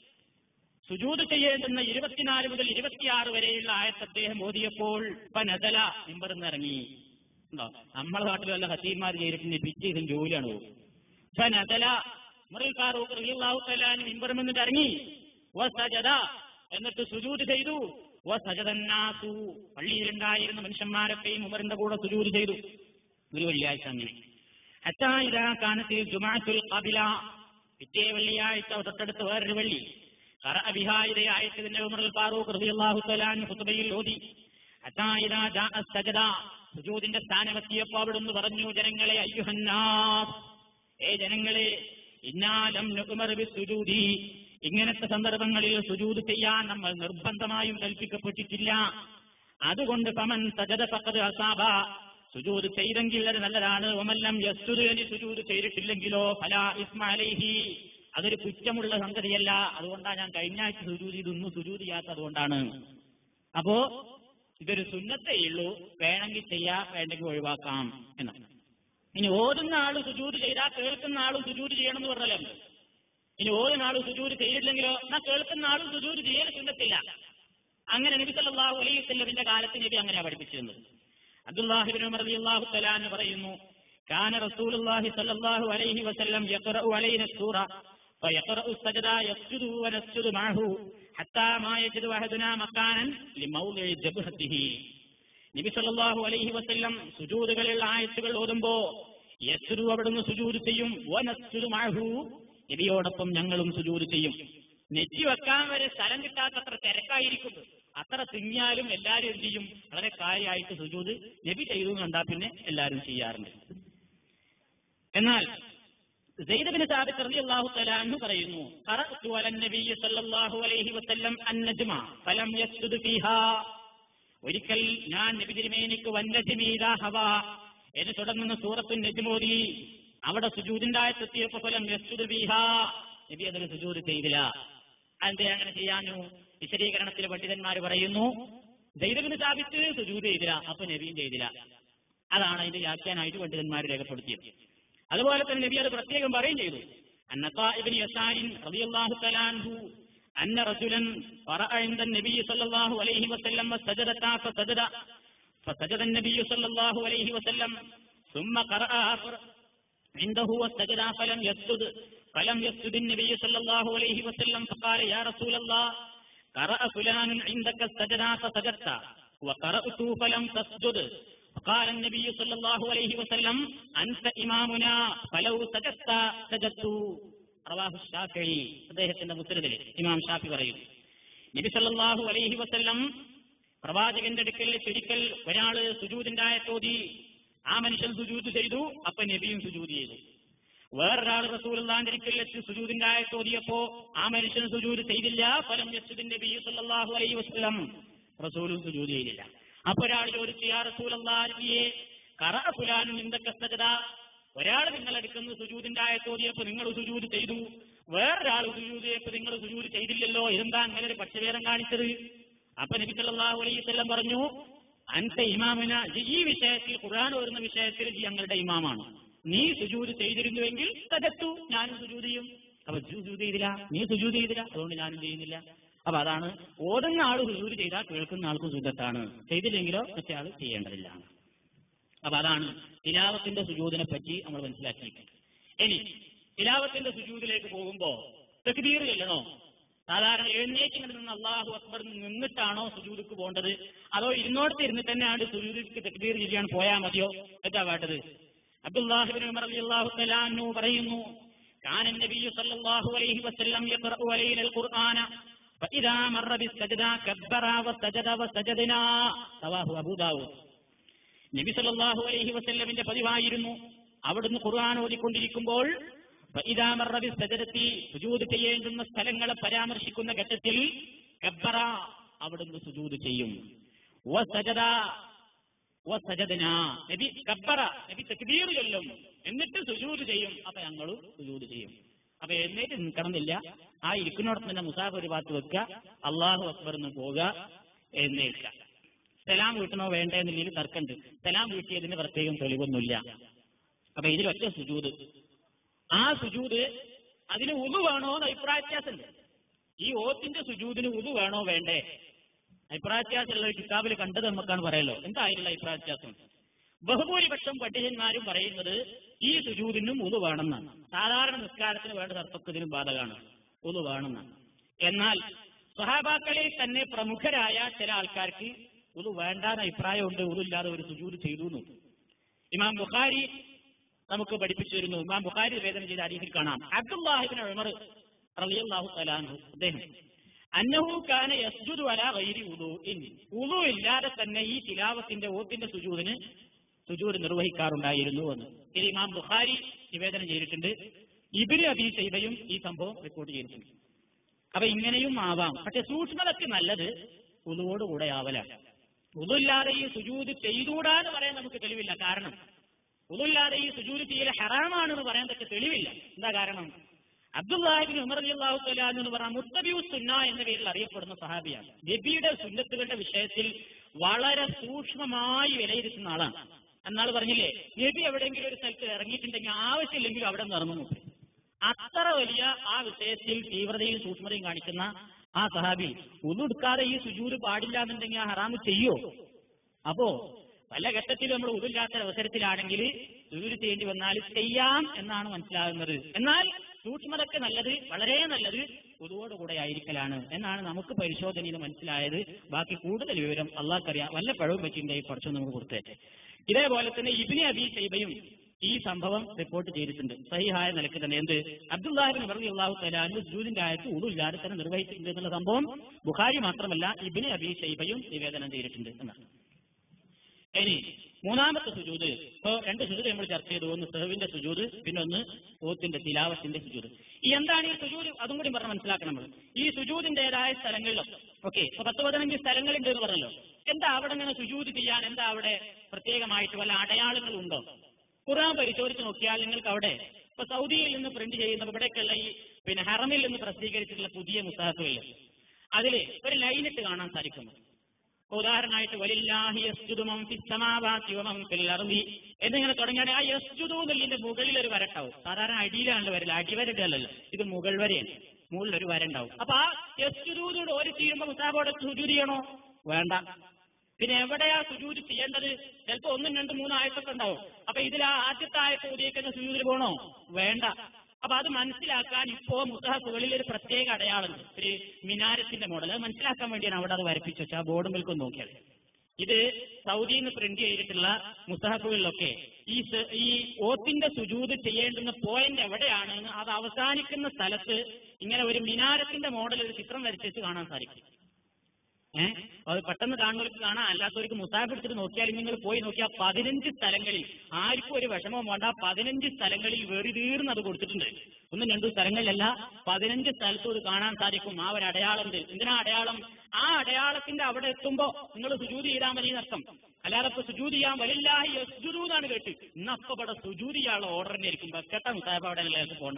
സുജൂദ് ചെയ്യേണ്ടുന്ന ഇരുപത്തിനാല് മുതൽ ഇരുപത്തിയാറ് വരെയുള്ള ആയത്ത് അദ്ദേഹം ഓതിയപ്പോൾ പനതല മിമ്പറിൽ നിന്ന് ഇറങ്ങി ഉണ്ടോ നമ്മളെ നാട്ടിൽ വല്ല ഹസീന്മാർ ചെയ്തിട്ടുണ്ട് പിച്ച് ചെയ്തും ജോലിയാണ് പോകും പനതല ഉമർ ഫാറൂഖ് റളിയല്ലാഹു തആല അൻഹു മിമ്പറിൽ നിന്നിട്ട് ഇറങ്ങി വസജദ എന്നിട്ട് സുജൂദ് ചെയ്തു വസജദന്നാസു പള്ളിയിലുണ്ടായിരുന്ന മനുഷ്യന്മാരൊക്കെയും ഉമറിന്റെ കൂടെ സുജൂദ് ചെയ്തു ഒരു വെള്ളിയാഴ്ച അങ്ങനെ അറ്റായിരാ കാനത്തിൽ ജുമാഅത്തുൽ ഖബില പിറ്റേ വെള്ളിയാഴ്ച തൊട്ടടുത്ത് വേറൊരു വെള്ളി കറഅബിഹായിരെ ആയത്തിന്റെ ഉമർ ഫാറൂഖ് റളിയല്ലാഹു തആല അൻഹു ഖുതുബയിൽ ഓതി അറ്റായിരാ ജാഅ സജദ സുജൂദിന്റെ സ്ഥാനമെത്തിയപ്പോൾ അവിടുന്ന് പറഞ്ഞു ജനങ്ങളെ അയ്യുഹന്നാസ് ഏ ജനങ്ങളെ ഇന്നാലം നുഅ്മർ ബിസ്സുജൂദി ഇങ്ങനത്തെ സന്ദർഭങ്ങളിൽ സുജൂദ് ചെയ്യാൻ നമ്മൾ നിർബന്ധമായും കൽപ്പിക്കപ്പെട്ടിട്ടില്ല അതുകൊണ്ട് പമൻ സജദ ഫഖദ് അസാബ സുജൂദ് ചെയ്തെങ്കിൽ അത് നല്ലതാണ് ഒമല്ലം യസ്തുദ് ഇനി സുജൂദ് ചെയ്തിട്ടില്ലെങ്കിലോ ഫല ഇസ്മാലൈഹി അതൊരു കുറ്റമുള്ള സംഗതിയല്ല അതുകൊണ്ടാണ് ഞാൻ കഴിഞ്ഞ ആഴ്ച സുജൂദ് ഇതൊന്നും സുജൂദ് ചെയ്യാത്തത് കൊണ്ടാണ് അപ്പോ ഇതൊരു സുന്നത്തേ ഉള്ളൂ വേണമെങ്കിൽ ചെയ്യാം വേണ്ടെങ്കിൽ ഒഴിവാക്കാം എന്നാണ് ഇനി ഓതുന്ന ആള് സുജൂദ് ചെയ്താൽ കേൾക്കുന്ന ആളും സുജൂദ് ചെയ്യണം എന്ന് പറഞ്ഞല്ലോ ഇനി ഓതുന്ന ആളും സുജൂദ് ചെയ്തിട്ടില്ലെങ്കിലോ എന്നാ കേൾക്കുന്ന ആളും സുജൂദ് ചെയ്യാൻ സുന്നത്തില്ല അങ്ങനെ നബി സല്ലല്ലാഹു അലൈഹി വസല്ലമിന്റെ കാലത്ത് നബി അങ്ങനെയാ പഠിപ്പിച്ചിരുന്നത് അബ്ദുല്ലാഹിബിൻ ഉമർ റളിയല്ലാഹു തആല എന്ന് പറയുന്നു കാന റസൂലുള്ളാഹി സ്വല്ലല്ലാഹു അലൈഹി വസല്ലം യഖറഉ അലൈന സൂറ فيقرأ السجدة يسجد ونسجد معه حتى ما يجد أحدنا مكانا لموضع جبهته നബി സല്ലല്ലാഹു അലൈഹി വസല്ലം സുജൂദുകളിൽ ആയത്തുകൾ ഓതുമ്പോ യസ്രു അവിടുന്ന് സുജൂദ് ചെയ്യും വനസ്ജുദു മഅഹു നബിയോടൊപ്പം ഞങ്ങളും സുജൂദ് ചെയ്യും നെറ്റി വെക്കാൻ വരെ സ്ഥലം കിട്ടാത്തത്ര തിരക്കായിരിക്കും അത്ര തിങ്ങിയാലും എല്ലാവരും എന്ത് ചെയ്യും വളരെ കാര്യമായിട്ട് സുജൂദ് നബി ചെയ്തു കണ്ടാൽ പിന്നെ എല്ലാവരും ചെയ്യാറുണ്ട് എന്നാൽ സെയ്ദബിന് സാബിത്ത് റളിയല്ലാഹു തആല അൻഹു പറയുന്നു ഖറഅതു അലൻ നബിയ്യ സല്ലല്ലാഹു അലൈഹി വസല്ലം അൻ-നജ്മ ഫലം യസ്ജുദ് ഫീഹാ ഒരിക്കൽ ഞാൻ നബി തിരുമേനിക്ക് വന്നജിമീദ ഹവ എന്ന് തുടങ്ങുന്ന സൂറത്തു നജ്മോദി അവിടെ സുജൂദിന്റെ ആയത്തെത്തിയപ്പോ ഫലം യസ്ജുദ് ഫീഹാ നബി അതിന് സുജൂദ് ചെയ്തില്ല അതെന്തേ അങ്ങനെ ചെയ്യാനു വിശദീകരണത്തിൽ പണ്ഡിതന്മാർ പറയുന്നു ദൈവത്തിന് സ്ഥാപിച്ച് സുജൂദ് ചെയ്തില്ല അപ്പൊ നബിയും ചെയ്തില്ല അതാണ് അതിന്റെ വ്യാഖ്യാനായിട്ട് പണ്ഡിതന്മാർ രേഖപ്പെടുത്തിയത് അതുപോലെ തന്നെ നബി അത് പ്രത്യേകം പറയും ചെയ്തു അന്നത്താഇബിൻ യസാരിൻ റളിയല്ലാഹു തആല അൻഹു أن رجلا قرأ عند النبي صلى الله عليه وسلم سجدتا فسجد فسجد النبي صلى الله عليه وسلم ثم قرأ آخر عنده وسجد فلم يسجد فلم يسجد النبي صلى الله عليه وسلم فقال يا رسول الله قرأ فلان عندك السجدة فسجدت وقرأت فلم تسجد فقال النبي صلى الله عليه وسلم أنت إمامنا فلو سجدت سجدت റവാഹു ഷാഫി അദ്ദേഹത്തിന്റെ മുസ്ലിദിൽ ഇമാം ഷാഫി പറയുന്നു നബി സല്ലല്ലാഹു അലൈഹി വസല്ലം പ്രവാചകന്റെ അടുക്കൽ ചൊരിക്കൽ ഒരാള് സുജൂദിന്റെ ആയത്തോതി ആ മനുഷ്യൻ സുജൂദ് ചെയ്തു അപ്പൊ നബിയും സുജൂദ് ചെയ്തു വേറൊരാൾ റസൂലുള്ളാന്റെ അടുക്കൽ വെച്ച് സുജൂദിന്റെ ആയത്തോതിയപ്പോ ആ മനുഷ്യൻ സുജൂദ് ചെയ്തില്ല ഫലം യസ്ജുദിൻ നബി സല്ലല്ലാഹു അലൈഹി വസല്ലം റസൂലും സുജൂദ് ചെയ്തില്ല അപ്പൊ ഒരാൾ ചോദിച്ചു യാ റസൂലല്ലാഹിയെ കറ ഫുലാനും എന്തൊക്കെ സജദ ഒരാൾ നിങ്ങളെടുക്കുന്ന സുജൂതിന്റെ ആയത്തോതിയപ്പോ നിങ്ങൾ സുജൂത് ചെയ്തു വേറൊരാൾ സുജൂത് ചെയ്യപ്പോ നിങ്ങൾ സുജൂത് ചെയ്തില്ലല്ലോ ഇതെന്താ അങ്ങനെ ഒരു പക്ഷഭേദം കാണിച്ചത് അപ്പൊ നബി സല്ലല്ലാഹു അലൈഹി വസല്ലം പറഞ്ഞു അൻത ഇമാമിന ഈ വിഷയത്തിൽ ഖുർആൻ വരുന്ന വിഷയത്തിൽ ഈ ഞങ്ങളുടെ ഇമാമാണ് നീ സുജൂത് ചെയ്തിരുന്നുവെങ്കിൽ തകർത്തു ഞാനും സുജൂത് ചെയ്യും അപ്പൊ സുജൂത് ചെയ്തില്ല നീ സുജൂത് ചെയ്തില്ല അതുകൊണ്ട് ഞാനും ചെയ്യുന്നില്ല അപ്പൊ അതാണ് ഓടുന്ന ആൾ സുജൂത് ചെയ്താൽ കേൾക്കുന്ന ആൾക്കും സുഖത്താണ് ചെയ്തില്ലെങ്കിലോ മറ്റേ ആൾ ചെയ്യേണ്ടതില്ല അപ്പൊ അതാണ് തിലാവത്തിന്റെ സുജൂതിനെ പറ്റി നമ്മൾ മനസ്സിലാക്കിയിട്ടുണ്ട് ഇനി തിലാവത്തിന്റെ സുജൂതിലേക്ക് പോകുമ്പോ തെക്കുതീർ ചെല്ലണോ സാധാരണ എഴുന്നേറ്റിങ്ങനെ നിന്ന് അള്ളാഹു അക്ബർ നിന്നിട്ടാണോ സുജൂദിക്ക് പോകേണ്ടത് അതോ ഇരുന്നോടത്ത് ഇരുന്ന് തന്നെയാണ് സുജൂദിക്ക് തെക്കുതീർ ചെയ്യാൻ പോയാൽ മതിയോ എന്താ വേണ്ടത് അബ്ദുല്ലാഹിബിൻ ഉമർ റളിയല്ലാഹു തആല അൻഹു പറയുന്നു كان النبي صلى الله عليه وسلم يقرأ علينا القرآن فإذا مر بالسجدة كبر وسجد وسجدنا رواه أبو داود നബി സല്ലല്ലാഹു അലൈഹി വസല്ലമിന്റെ പതിവായിരുന്നു അവിടുന്ന് ഖുർആൻ ഓതിക്കൊണ്ടിരിക്കുമ്പോൾ ഫഇദാ മർറ ബിസ്സജദത്തി സുജൂദ് ചെയ്യേണ്ടുന്ന സ്ഥലങ്ങളെ പരാമർശിക്കുന്ന ഘട്ടത്തിൽ കബ്ബറ അവിടുന്ന് സുജൂദ് ചെയ്യും വസജദ വസജദന നബി കബ്ബറ നബി തക്ബീർ ചൊല്ലും എന്നിട്ട് സുജൂദ് ചെയ്യും അപ്പൊ ഞങ്ങളും സുജൂദ് ചെയ്യും അപ്പൊ എഴുന്നേറ്റ് നിൽക്കണമെന്നില്ല ആ ഇരിക്കുന്നിടത്ത് തന്നെ മുസാഫ് ഒരു ഭാഗത്ത് വെക്കുക അള്ളാഹു അക്ബർ എന്ന് പോവുക എഴുന്നേൽക്കുക സലാം വീട്ടണോ വേണ്ടേ എന്നുള്ളതിൽ തർക്കമുണ്ട് സലാം വീട്ടിയതിന് പ്രത്യേകം തെളിവൊന്നുമില്ല അപ്പൊ ഇതിലൊറ്റ സുജൂത് ആ സുജൂത് അതിന് ഉതു വേണോ എന്ന് അഭിപ്രായ വ്യത്യാസമുണ്ട് ഈ ഓത്തിന്റെ സുജൂതിന് ഉതു വേണോ വേണ്ടേ അഭിപ്രായ വ്യത്യാസമുള്ള ഒരു കിതാബിൽ കണ്ടത് നമുക്കാണ് പറയല്ലോ എന്തായാലുള്ള അഭിപ്രായ വ്യത്യാസം ബഹുഭൂരിപക്ഷം പണ്ഡിതന്മാരും പറയുന്നത് ഈ സുജൂതിനും ഉതു വേണമെന്നാണ് സാധാരണ നിസ്കാരത്തിന് വേണ്ട തർക്കത്തിനും ബാധകമാണ് ഉതു വേണമെന്നാണ് എന്നാൽ സഹാബാക്കളിൽ തന്നെ പ്രമുഖരായ ചില ആൾക്കാർക്ക് ഉതു വേണ്ടാന്ന് അഭിപ്രായമുണ്ട് ഉതില്ലാതെ ഒരു സുജൂത് ചെയ്തു എന്നും ഇമാം ബുഖാരി നമുക്ക് പഠിപ്പിച്ചു തരുന്നു ഇമാം ബുഖാരി നിവേദനം ചെയ്ത അരീതിൽ കാണാം അബ്ദുല്ലാഹിബിൻ ഉമർ റളിയല്ലാഹു തആലാഹു അദ്ദേഹം അന്നഹു കാന യസ്ജുദു അലാ ഗൈരി വുദൂഇൻ വുദൂ ഇല്ലാതെ തന്നെ ഈ തിലാവത്തിന്റെ ഓത്തിന്റെ സുജൂദിന് സുജൂദ് നിർവഹിക്കാറുണ്ടായിരുന്നു എന്ന് ഇത് ഇമാം ബുഖാരി നിവേദനം ചെയ്തിട്ടുണ്ട് ഇബിന് അബി സൈബയും ഈ സംഭവം റിപ്പോർട്ട് ചെയ്തിട്ടുണ്ട് അപ്പൊ ഇങ്ങനെയും ആവാം പക്ഷെ സൂക്ഷ്മതയ്ക്ക് നല്ലത് ഉതുവോട് കൂടെ ആവലാണ് ഉതുല്ലാതെ ഈ സുജൂത് ചെയ്തുകൂടാന്ന് പറയാൻ നമുക്ക് തെളിവില്ല കാരണം ഉതുല്ലാതെ ഈ സുജൂത് ചെയ്യൽ ഹറാമാണെന്ന് പറയാൻ തക്ക തെളിവില്ല എന്താ കാരണം അബ്ദുല്ലാഹിബിൻ ഉമർ അള്ളാഹു തലാൻ എന്ന് പറഞ്ഞ മുത്തബിയു സുന്ന എന്ന പേരിൽ അറിയപ്പെടുന്ന സഹാബിയാണ് നബിയുടെ സുന്നത്തുകളുടെ വിഷയത്തിൽ വളരെ സൂക്ഷ്മമായി വിലയിരുത്തുന്ന ആളാണ് എന്നാൾ പറഞ്ഞില്ലേ നബി എവിടെയെങ്കിലും ഒരു സ്ഥലത്ത് ഇറങ്ങിയിട്ടുണ്ടെങ്കിൽ ആവശ്യമില്ലെങ്കിലും അവിടെ നിന്ന് ഇറങ്ങും മൂപ്പര്. അത്ര വലിയ ആ വിഷയത്തിൽ തീവ്രതയും സൂക്ഷ്മതയും കാണിക്കുന്ന ആ സഹാബി ഉതുടുക്കാതെ ഈ സുജൂര് പാടില്ല എന്നുണ്ടെങ്കിൽ ആ ഹറാമ് ചെയ്യോ അപ്പോ പല ഘട്ടത്തിലും നമ്മൾ ഉതില്ലാത്ത അവസരത്തിലാണെങ്കിൽ സുജൂര് ചെയ്യേണ്ടി വന്നാൽ ചെയ്യാം എന്നാണ് മനസ്സിലാകുന്നത് എന്നാൽ സൂക്ഷ്മതയ്ക്ക് നല്ലത് വളരെ നല്ലത് പൊതുവോടുകൂടെ ആയിരിക്കലാണ് എന്നാണ് നമുക്ക് പരിശോധനയിൽ മനസ്സിലായത് ബാക്കി കൂടുതൽ വിവരം അള്ളാഹ്ക്കറിയാം വല്ല പഴവും പറ്റിയിട്ടുണ്ടെങ്കിൽ കുറച്ച് നമുക്ക് കൊടുത്തേക്ക് ഇതേപോലെ തന്നെ ഇബിനി അബി സൈബയും ഈ സംഭവം റിപ്പോർട്ട് ചെയ്തിട്ടുണ്ട് സഹിഹായ നിലയ്ക്ക് തന്നെ എന്ത് അബ്ദുല്ലാഹിബിൻ പറഞ്ഞു അള്ളാഹു തലാന് ജൂദിന്റെ ആയത്ത് ഉടുല്ലാതെ തന്നെ നിർവഹിച്ചിട്ടുണ്ട് എന്നുള്ള സംഭവം ബുഖാരി മാത്രമല്ല ഇബിനി അബി ഷൈബയും നിവേദനം ചെയ്തിട്ടുണ്ട് എന്നാണ് ഇനി മൂന്നാമത്തെ സുജൂത് ഇപ്പോ രണ്ട് സുജൂത് നമ്മൾ ചർച്ച ചെയ്തു ഒന്ന് സെഹവിന്റെ സുജൂത് പിന്നെ ഒന്ന് ഓത്തിന്റെ തിലാവത്തിന്റെ സുജൂത് ഈ എന്താണ് ഈ സുജൂത് അതും കൂടി പറഞ്ഞ് മനസ്സിലാക്കണം നമ്മൾ ഈ സുജൂതിന്റേതായ സ്ഥലങ്ങളിലും ഓക്കെ ഇപ്പൊ പത്ത് പതിനഞ്ച് സ്ഥലങ്ങളുണ്ട് എന്ന് പറഞ്ഞല്ലോ എന്താ അവിടെ നിന്ന് സുജൂത് ചെയ്യാൻ എന്താ അവിടെ പ്രത്യേകമായിട്ട് വല്ല അടയാളങ്ങളുണ്ടോ ഖുർആൻ പരിശോധിച്ച് നോക്കിയാൽ നിങ്ങൾക്ക് അവിടെ ഇപ്പൊ സൗദിയിൽ നിന്ന് പ്രിന്റ് ചെയ്യുന്ന ഇവിടേക്കുള്ള ഈ പിന്നെ ഹറമിൽ നിന്ന് പ്രസിദ്ധീകരിച്ചിട്ടുള്ള പുതിയ മുസാഫുകളിൽ അതിൽ ഒരു ലൈനിട്ട് കാണാൻ സാധിക്കുന്നു ഉദാഹരണമായിട്ട് വലില്ലാഹി യസ്ജുദു മൻ ഫിസ് സമാവാതി വമൻ ഫിൽ അർദി എന്നിങ്ങനെ തുടങ്ങിയാൽ ആ യസ്ജുദു എന്നുള്ളതിന്റെ മുകളിൽ ഒരു വര ഉണ്ടാവും സാധാരണ അടിയിലാണല്ലോ വരില്ല അടിവരട്ടല്ലോ ഇത് മുകൾ വരെയാണ് മുകളിൽ ഒരു വര ഉണ്ടാവും അപ്പൊ ആ യസ്ജുദൂനോട് ഒരു ചെയ്യുമ്പോൾ മുസാബോടെ സുജൂദ് ചെയ്യണോ വേണ്ട പിന്നെ എവിടെയാ സുജൂദ് ചെയ്യേണ്ടത് ചിലപ്പോ ഒന്നും രണ്ടും മൂന്നും ആയത്തൊക്കെ ഉണ്ടാവും അപ്പൊ ഇതിൽ ആ ആദ്യത്തെ ആയത്ത് ഉപയോഗിക്കുന്ന സുജൂദിൽ പോണോ വേണ്ട അപ്പൊ അത് മനസ്സിലാക്കാൻ ഇപ്പോ മുസാഫുകളിൽ ഒരു പ്രത്യേക അടയാളം ഒരു മിനാരത്തിന്റെ മോഡൽ അത് മനസ്സിലാക്കാൻ വേണ്ടിയാണ് അവിടെ അത് വരപ്പിച്ചു വെച്ചാൽ ആ ബോർഡ് മിൽക്കും നോക്കിയാൽ ഇത് സൗദിയിൽ നിന്ന് പ്രിന്റ് ചെയ്തിട്ടുള്ള മുസാഫുകളിലൊക്കെ ഈ സ- ഈ ഓത്തിന്റെ സുജൂത് ചെയ്യേണ്ടുന്ന പോയിന്റ് എവിടെയാണ് എന്ന് അത് അവസാനിക്കുന്ന സ്ഥലത്ത് ഇങ്ങനെ ഒരു മിനാരത്തിന്റെ മോഡൽ ഒരു ചിത്രം വരച്ചു കാണാൻ സാധിക്കും ഏഹ് അത് പെട്ടെന്ന് കാണുന്നവർക്ക് കാണാം അല്ലാത്തവർക്ക് മുസാഫ് എടുത്തിട്ട് നോക്കിയാൽ നിങ്ങൾ പോയി നോക്കിയാൽ പതിനഞ്ച് സ്ഥലങ്ങളിൽ ആർക്കും ഒരു വിഷമം വേണ്ട പതിനഞ്ച് സ്ഥലങ്ങളിൽ വെറി തീർന്ന് അത് കൊടുത്തിട്ടുണ്ട് ഒന്നും രണ്ടു സ്ഥലങ്ങളിലല്ല പതിനഞ്ച് സ്ഥലത്തും ഇത് കാണാൻ സാധിക്കും ആ ഒരു അടയാളം ഉണ്ട് എന്തിനാ അടയാളം ആ അടയാളത്തിന്റെ അവിടെ എത്തുമ്പോ നിങ്ങൾ സുജൂതി ചെയ്താൽ മതി എന്നർത്ഥം അല്ലാതെ ഇപ്പൊ സുജൂത് ചെയ്യാൻ വലില്ലാഹി യസ്ജുദു എന്നാണ് കേട്ട് ഇന്നപ്പൊ ഇവിടെ സുജൂത് ചെയ്യാനുള്ള ഓർഡർ തന്നെ ആയിരിക്കും ബക്കട്ട മുസാബ് അവിടെ എല്ലാവർക്കും പോണ്ട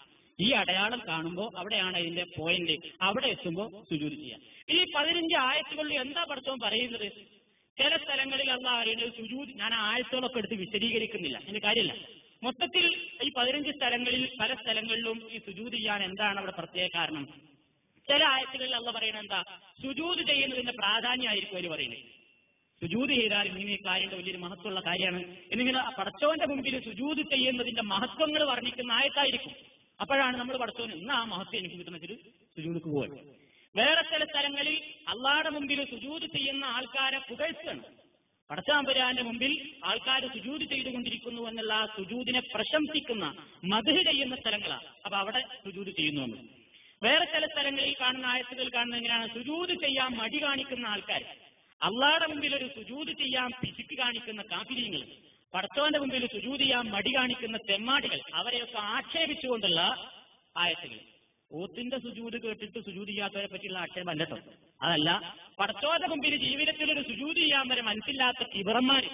ഈ അടയാളം കാണുമ്പോൾ അവിടെയാണ് ഇതിന്റെ പോയിന്റ് അവിടെ എത്തുമ്പോൾ സുജൂത് ചെയ്യാം ഈ പതിനഞ്ച് ആയത്തുകളിൽ എന്താ പഠിച്ചോൻ പറയുന്നത് ചില സ്ഥലങ്ങളിൽ അല്ല അറിയുന്നത് സുജൂത് ഞാൻ ആ ആയത്തുകളൊക്കെ എടുത്ത് വിശദീകരിക്കുന്നില്ല ഇതിന് കാര്യമില്ല മൊത്തത്തിൽ ഈ പതിനഞ്ച് സ്ഥലങ്ങളിൽ പല സ്ഥലങ്ങളിലും ഈ സുജൂത് ചെയ്യാൻ എന്താണ് അവിടെ പ്രത്യേക കാരണം ചില ആയത്തുകളിൽ അല്ല പറയുന്നത് എന്താ സുജൂത് ചെയ്യുന്നതിന്റെ പ്രാധാന്യമായിരിക്കും അവർ പറയുന്നത് സുജൂത് ചെയ്താൽ ഇങ്ങനെ ഈ കാര്യങ്ങളുടെ വലിയൊരു മഹത്വമുള്ള കാര്യമാണ് എന്നിങ്ങനെ പടച്ചോന്റെ മുമ്പിൽ സുജൂത് ചെയ്യുന്നതിന്റെ മഹത്വങ്ങൾ വർണ്ണിക്കുന്ന ആയത്തായിരിക്കും അപ്പോഴാണ് നമ്മൾ പടച്ചോന് ഇന്ന് ആ മഹത്വം എനിക്ക് കിട്ടുന്നതിൽ സുജൂതിക്ക് പോവാൻ വേറെ ചില സ്ഥലങ്ങളിൽ അള്ളാടെ മുമ്പിൽ സുജൂത് ചെയ്യുന്ന ആൾക്കാരെ പുകഴ്ത്തുകയാണ് പടച്ചാമ്പരാന്റെ മുമ്പിൽ ആൾക്കാർ സുജൂത് ചെയ്തുകൊണ്ടിരിക്കുന്നു എന്നുള്ള ആ സുജൂതിനെ പ്രശംസിക്കുന്ന മധു ചെയ്യുന്ന സ്ഥലങ്ങളാണ് അപ്പൊ അവിടെ സുജൂത് ചെയ്യുന്നു എന്ന് വേറെ ചില സ്ഥലങ്ങളിൽ കാണുന്ന ആയത്തുകൾ കാണുന്ന എങ്ങനെയാണ് സുജൂത് ചെയ്യാൻ മടി കാണിക്കുന്ന ആൾക്കാർ അള്ളാടെ മുമ്പിൽ ഒരു സുജൂത് ചെയ്യാൻ പിശുക്ക് കാണിക്കുന്ന കാപിര്യങ്ങൾ പടച്ചോന്റെ മുമ്പിൽ സുജൂത് ചെയ്യാൻ മടി കാണിക്കുന്ന തെമ്മാടികൾ അവരെയൊക്കെ ആക്ഷേപിച്ചുകൊണ്ടുള്ള ആയത്തുകൾ ഓത്തിന്റെ സുജൂത് കേട്ടിട്ട് സുജൂത് ചെയ്യാത്തവരെ പറ്റിയുള്ള ആക്ഷേപം അല്ല കേട്ടോ അതല്ല പടച്ചോന്റെ മുമ്പിൽ ജീവിതത്തിൽ ഒരു സുജൂത് ചെയ്യാൻ വരെ മനസ്സില്ലാത്ത കിബറന്മാര്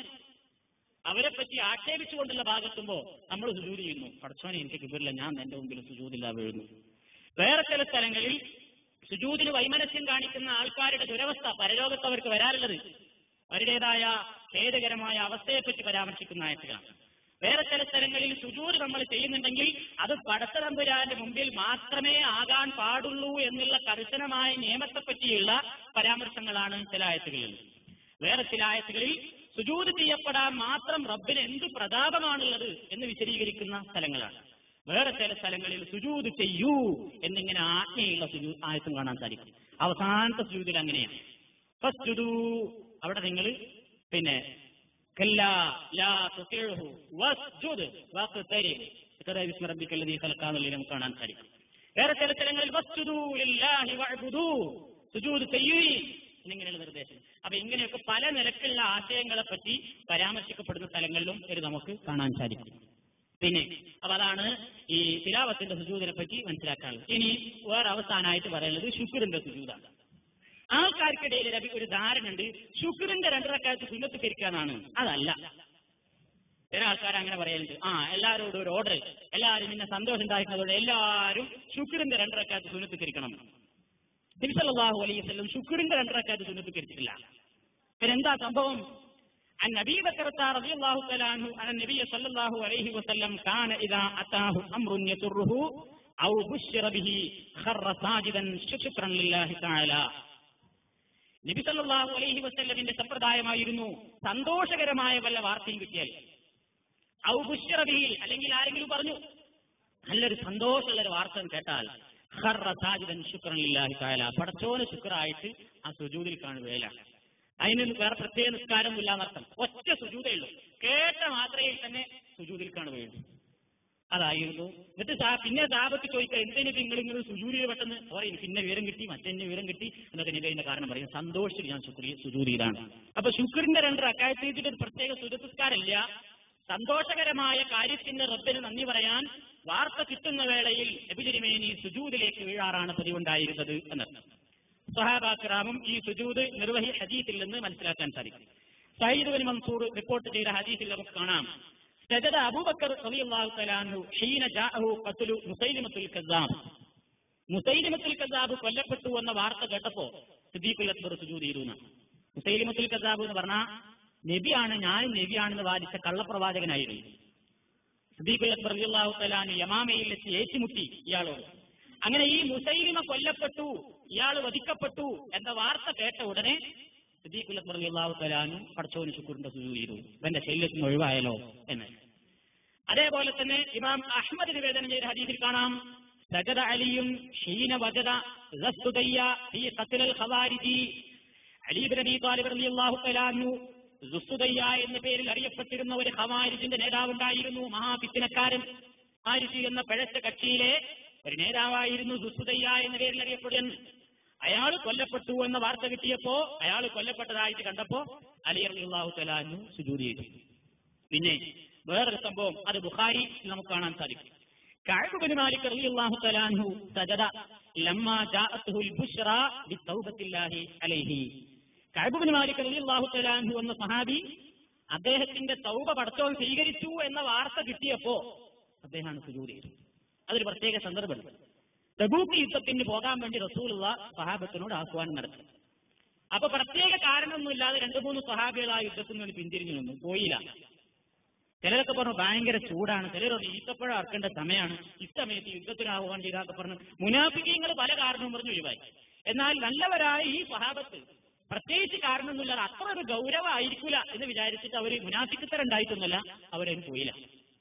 അവരെ പറ്റി ആക്ഷേപിച്ചുകൊണ്ടുള്ള ഭാഗത്തുമ്പോ നമ്മൾ സുജൂത് ചെയ്യുന്നു പടച്ചോനെ എനിക്ക് കിബറില്ല ഞാൻ എന്റെ മുമ്പിൽ സുജൂതില്ല വീഴുന്നു വേറെ ചില സ്ഥലങ്ങളിൽ സുജൂതിന് വൈമനസ്യം കാണിക്കുന്ന ആൾക്കാരുടെ ദുരവസ്ഥ പരലോകത്ത് അവർക്ക് വരാറുള്ളത് അവരുടേതായ ഖേദകരമായ അവസ്ഥയെപ്പറ്റി പരാമർശിക്കുന്ന ആയത്തുകളാണ് വേറെ ചില സ്ഥലങ്ങളിൽ സുജൂര് നമ്മൾ ചെയ്യുന്നുണ്ടെങ്കിൽ അത് പടത്തതമ്പുരാന്റെ മുമ്പിൽ മാത്രമേ ആകാൻ പാടുള്ളൂ എന്നുള്ള കർശനമായ നിയമത്തെപ്പറ്റിയുള്ള പരാമർശങ്ങളാണ് ചില ആയത്തുകളിൽ വേറെ ചില ആയത്തുകളിൽ സുജൂത് ചെയ്യപ്പെടാൻ മാത്രം റബ്ബിന് എന്ത് പ്രതാപമാണുള്ളത് എന്ന് വിശദീകരിക്കുന്ന സ്ഥലങ്ങളാണ് വേറെ ചില സ്ഥലങ്ങളിൽ സുജൂത് ചെയ്യൂ എന്നിങ്ങനെ ആജ്ഞയുള്ള സുജൂ ആയത്തും കാണാൻ സാധിക്കും അവസാനത്തെ സുജൂതിൽ അങ്ങനെയാണ് ഫസ്ജുദൂ അവിടെ നിങ്ങൾ പിന്നെ കല്ലാ ലാ തുതിഉഹു വസ്ജുദ് വഖ്തരിബ് ഇത്ര ബിസ്മി റബ്ബിക്കൽ ലദീ ഖലഖാന്നല്ലേ നമുക്ക് കാണാൻ സാധിക്കും വേറെ ചില സ്ഥലങ്ങളിൽ വസ്ജുദൂ ലില്ലാഹി വഅബ്ദൂ സുജൂദ് ചെയ്യുകയും എന്നിങ്ങനെയുള്ള നിർദ്ദേശം അപ്പൊ ഇങ്ങനെയൊക്കെ പല നിലക്കുള്ള ആശയങ്ങളെ പറ്റി പരാമർശിക്കപ്പെടുന്ന സ്ഥലങ്ങളിലും ഇത് നമുക്ക് കാണാൻ സാധിക്കും പിന്നെ അപ്പൊ അതാണ് ഈ തിലാവത്തിന്റെ സുജൂതിനെ പറ്റി മനസ്സിലാക്കാനുള്ളത് ഇനി വേറെ അവസാനമായിട്ട് പറയുന്നത് ശുക്രിന്റെ സുജൂതാണ് ആൾക്കാർക്കിടയിൽ രവി ഒരു ധാരണ ഉണ്ട് ശുക്രിന്റെ രണ്ടരക്കാലത്ത് സുന്നത്ത് കരിക്കാന്നാണ് അതല്ല ചില ആൾക്കാർ അങ്ങനെ പറയലുണ്ട് ആ എല്ലാവരോടും ഒരു ഓർഡർ എല്ലാവരും പിന്നെ സന്തോഷം ഉണ്ടാക്കുന്നതോടെ എല്ലാവരും ശുക്രിന്റെ രണ്ടരക്കാലത്ത് സുന്നത്ത് കരിക്കണം തിരുസല്ലാഹു അലൈഹി വസല്ലം ശുക്രിന്റെ രണ്ടരക്കാലത്ത് സുന്നത്ത് കരിച്ചിട്ടില്ല പിന്നെ എന്താ സംഭവം عن ابي بكر رضي الله تعالى عنه ان النبي صلى الله عليه وسلم كان اذا اتاه امر يسره او بشر به خر ساجدا شكرا لله تعالى നബി സല്ലല്ലാഹു അലൈഹി വസല്ലമിന്റെ സമ്പ്രദായമായിരുന്നു സന്തോഷകരമായ വല്ല വാർത്തയും കിട്ടിയാൽ ഔ ബുശ്റബിഹിൽ അല്ലെങ്കിൽ ആരെങ്കിലും പറഞ്ഞു നല്ലൊരു സന്തോഷമുള്ള ഒരു വാർത്ത കേട്ടാൽ ഖർറ സാജിദൻ ശുക്രൻ ലില്ലാഹി തആല പടച്ചോന് ശുക്രായിട്ട് ആ സുജൂദിൽ കാണുകയില്ല അതിന് വേറെ പ്രത്യേക നിസ്കാരമില്ല എന്നർത്ഥം ഒറ്റ സുജൂതേ ഉള്ളൂ കേട്ട മാത്രയിൽ തന്നെ സുജൂദിൽ കാണുകയുള്ളൂ അതായിരുന്നു എന്നിട്ട് സാ- പിന്നെ സാബത്ത് ചോദിക്കുക എന്തിനു നിങ്ങൾ ഇങ്ങനെ സുജൂരി പെട്ടെന്ന് പറയും പിന്നെ വിവരം കിട്ടി മറ്റെന്നെ വിവരം കിട്ടി എന്നൊക്കെ നബി അതിന്റെ കാരണം പറയും സന്തോഷിച്ചിട്ട് ഞാൻ ശുക്രി സുജൂരിയിലാണ് അപ്പൊ ശുക്രിന്റെ രണ്ട് അക്കാര്യത്തിൽ വെച്ചിട്ട് ഒരു പ്രത്യേക സുരപുസ്കാരമില്ല സന്തോഷകരമായ കാര്യത്തിന് റബ്ബിന് നന്ദി പറയാൻ വാർത്ത കിട്ടുന്ന വേളയിൽ എബിലിരിമേനി സുജൂദിലേക്ക് വീഴാറാണ് പതിവുണ്ടായിരുന്നത് എന്നർത്ഥം സഹാബാക്രാമും ഈ സുജൂദ് നിർവഹി ഹദീസിൽ നിന്ന് മനസ്സിലാക്കാൻ സാധിക്കും സയ്യിദ് ബിൻ മൻസൂർ റിപ്പോർട്ട് ചെയ്ത ഹദീസിൽ നമുക്ക് കാണാം സജദ അബൂബക്കർ റളിയല്ലാഹു തആല അൻഹു ഹീന ജാഅഹു ഖത്ലു മുസൈലിമത്തുൽ കസ്സാബ് മുസൈലിമത്തുൽ കസ്സാബ് കൊല്ലപ്പെട്ടു എന്ന വാർത്ത കേട്ടപ്പോ സിദ്ദീഖുൽ അക്ബർ സുജൂദ് ചെയ്തു മുസൈലിമത്തുൽ കസ്സാബ് എന്ന് പറഞ്ഞാൽ നബിയാണ് ഞാൻ നബിയാണെന്ന് വാദിച്ച കള്ളപ്രവാചകനായിരുന്നു സിദ്ദീഖുൽ അക്ബർ റളിയല്ലാഹു തആല അൻഹു യമാമയിൽ വെച്ച് ഏറ്റുമുട്ടി ഇയാളോട് അങ്ങനെ ഈ മുസൈലിമ കൊല്ലപ്പെട്ടു ഇയാൾ വധിക്കപ്പെട്ടു എന്ന വാർത്ത കേട്ട ഉടനെ സിദ്ദീഖുൽ അക്ബർ റളിയല്ലാഹു തആല അൻഹു പടച്ചോന് ശുക്രിന്റെ സുജൂദ് ചെയ്തു ഇവന്റെ ശല്യത്തിൽ നിന്ന് ഒഴിവായാലോ എന്ന് അതേപോലെ തന്നെ ഇമാം അഹ്മദ് നിവേദനം ചെയ്ത ഹദീസിൽ കാണാം സജദ അലിയും ഷീന വജദ റസ്തുദയ്യ ഫീ ഖത്ലൽ ഖവാരിജി അലി ഇബ്നു അബീ ത്വാലിബ് റളിയല്ലാഹു തആല അൻഹു സുസ്തുദയ്യ എന്ന പേരിൽ അറിയപ്പെട്ടിരുന്ന ഒരു ഖവാരിജിന്റെ നേതാവുണ്ടായിരുന്നു മഹാപിത്തിനക്കാരൻ ഖവാരിജി എന്ന പഴച്ച കക്ഷിയിലെ ഒരു നേതാവായിരുന്നു സുസ്തുദയ്യ എന്ന പേരിൽ അറിയപ്പെടുന്നു അയാൾ കൊല്ലപ്പെട്ടു എന്ന വാർത്ത കിട്ടിയപ്പോ അയാൾ കൊല്ലപ്പെട്ടതായിട്ട് കണ്ടപ്പോ അലി റളിയല്ലാഹു തആല അൻഹു സുജൂദ് ചെയ്തു പിന്നെ വേറൊരു സംഭവം അത് ബുഖാരി നമുക്ക് കാണാൻ സാധിക്കും കഅബ് ബിൻ മാലിക് റളിയല്ലാഹു തആല അൻഹു സജദ ലമ്മാ ജാഅത്തുഹുൽ ബുശ്റ ബിത്തൗബത്തില്ലാഹി അലൈഹി കഅബുബിന് മാലിക് റളിയല്ലാഹു തആല അൻഹു എന്ന സഹാബി അദ്ദേഹത്തിന്റെ തൗബ പടച്ചോൻ സ്വീകരിച്ചു എന്ന വാർത്ത കിട്ടിയപ്പോ അദ്ദേഹമാണ് സുജൂദ് ചെയ്തത് അതൊരു പ്രത്യേക സന്ദർഭമുണ്ട് തബൂക്ക് യുദ്ധത്തിന് പോകാൻ വേണ്ടി റസൂലുള്ള സഹാബത്തിനോട് ആഹ്വാനം നടത്തി അപ്പൊ പ്രത്യേക കാരണമൊന്നുമില്ലാതെ രണ്ടു മൂന്ന് സഹാബികൾ ആ യുദ്ധത്തിൽ നിന്ന് പിന്തിരിഞ്ഞു നിന്നു പോയില്ല ചിലരൊക്കെ പറഞ്ഞു ഭയങ്കര ചൂടാണ് ചിലരോട് ഈത്തപ്പഴം അറക്കേണ്ട സമയമാണ് ഇഷ്ടമയത്ത് യുദ്ധത്തിനാവുകയാൻ ചെയ്താക്കെ പറഞ്ഞു മുനാഫിക്കങ്ങൾ പല കാരണവും പറഞ്ഞു ഒഴിവായി എന്നാൽ നല്ലവരായ ഈ സഹാബത്ത് പ്രത്യേകിച്ച് കാരണമൊന്നുമില്ലാതെ അത്ര ഒരു ഗൗരവമായിരിക്കില്ല എന്ന് വിചാരിച്ചിട്ട് അവർ മുനാഫിക്കത്തരം ഉണ്ടായിട്ടൊന്നുമല്ല അവരതിന് പോയില്ല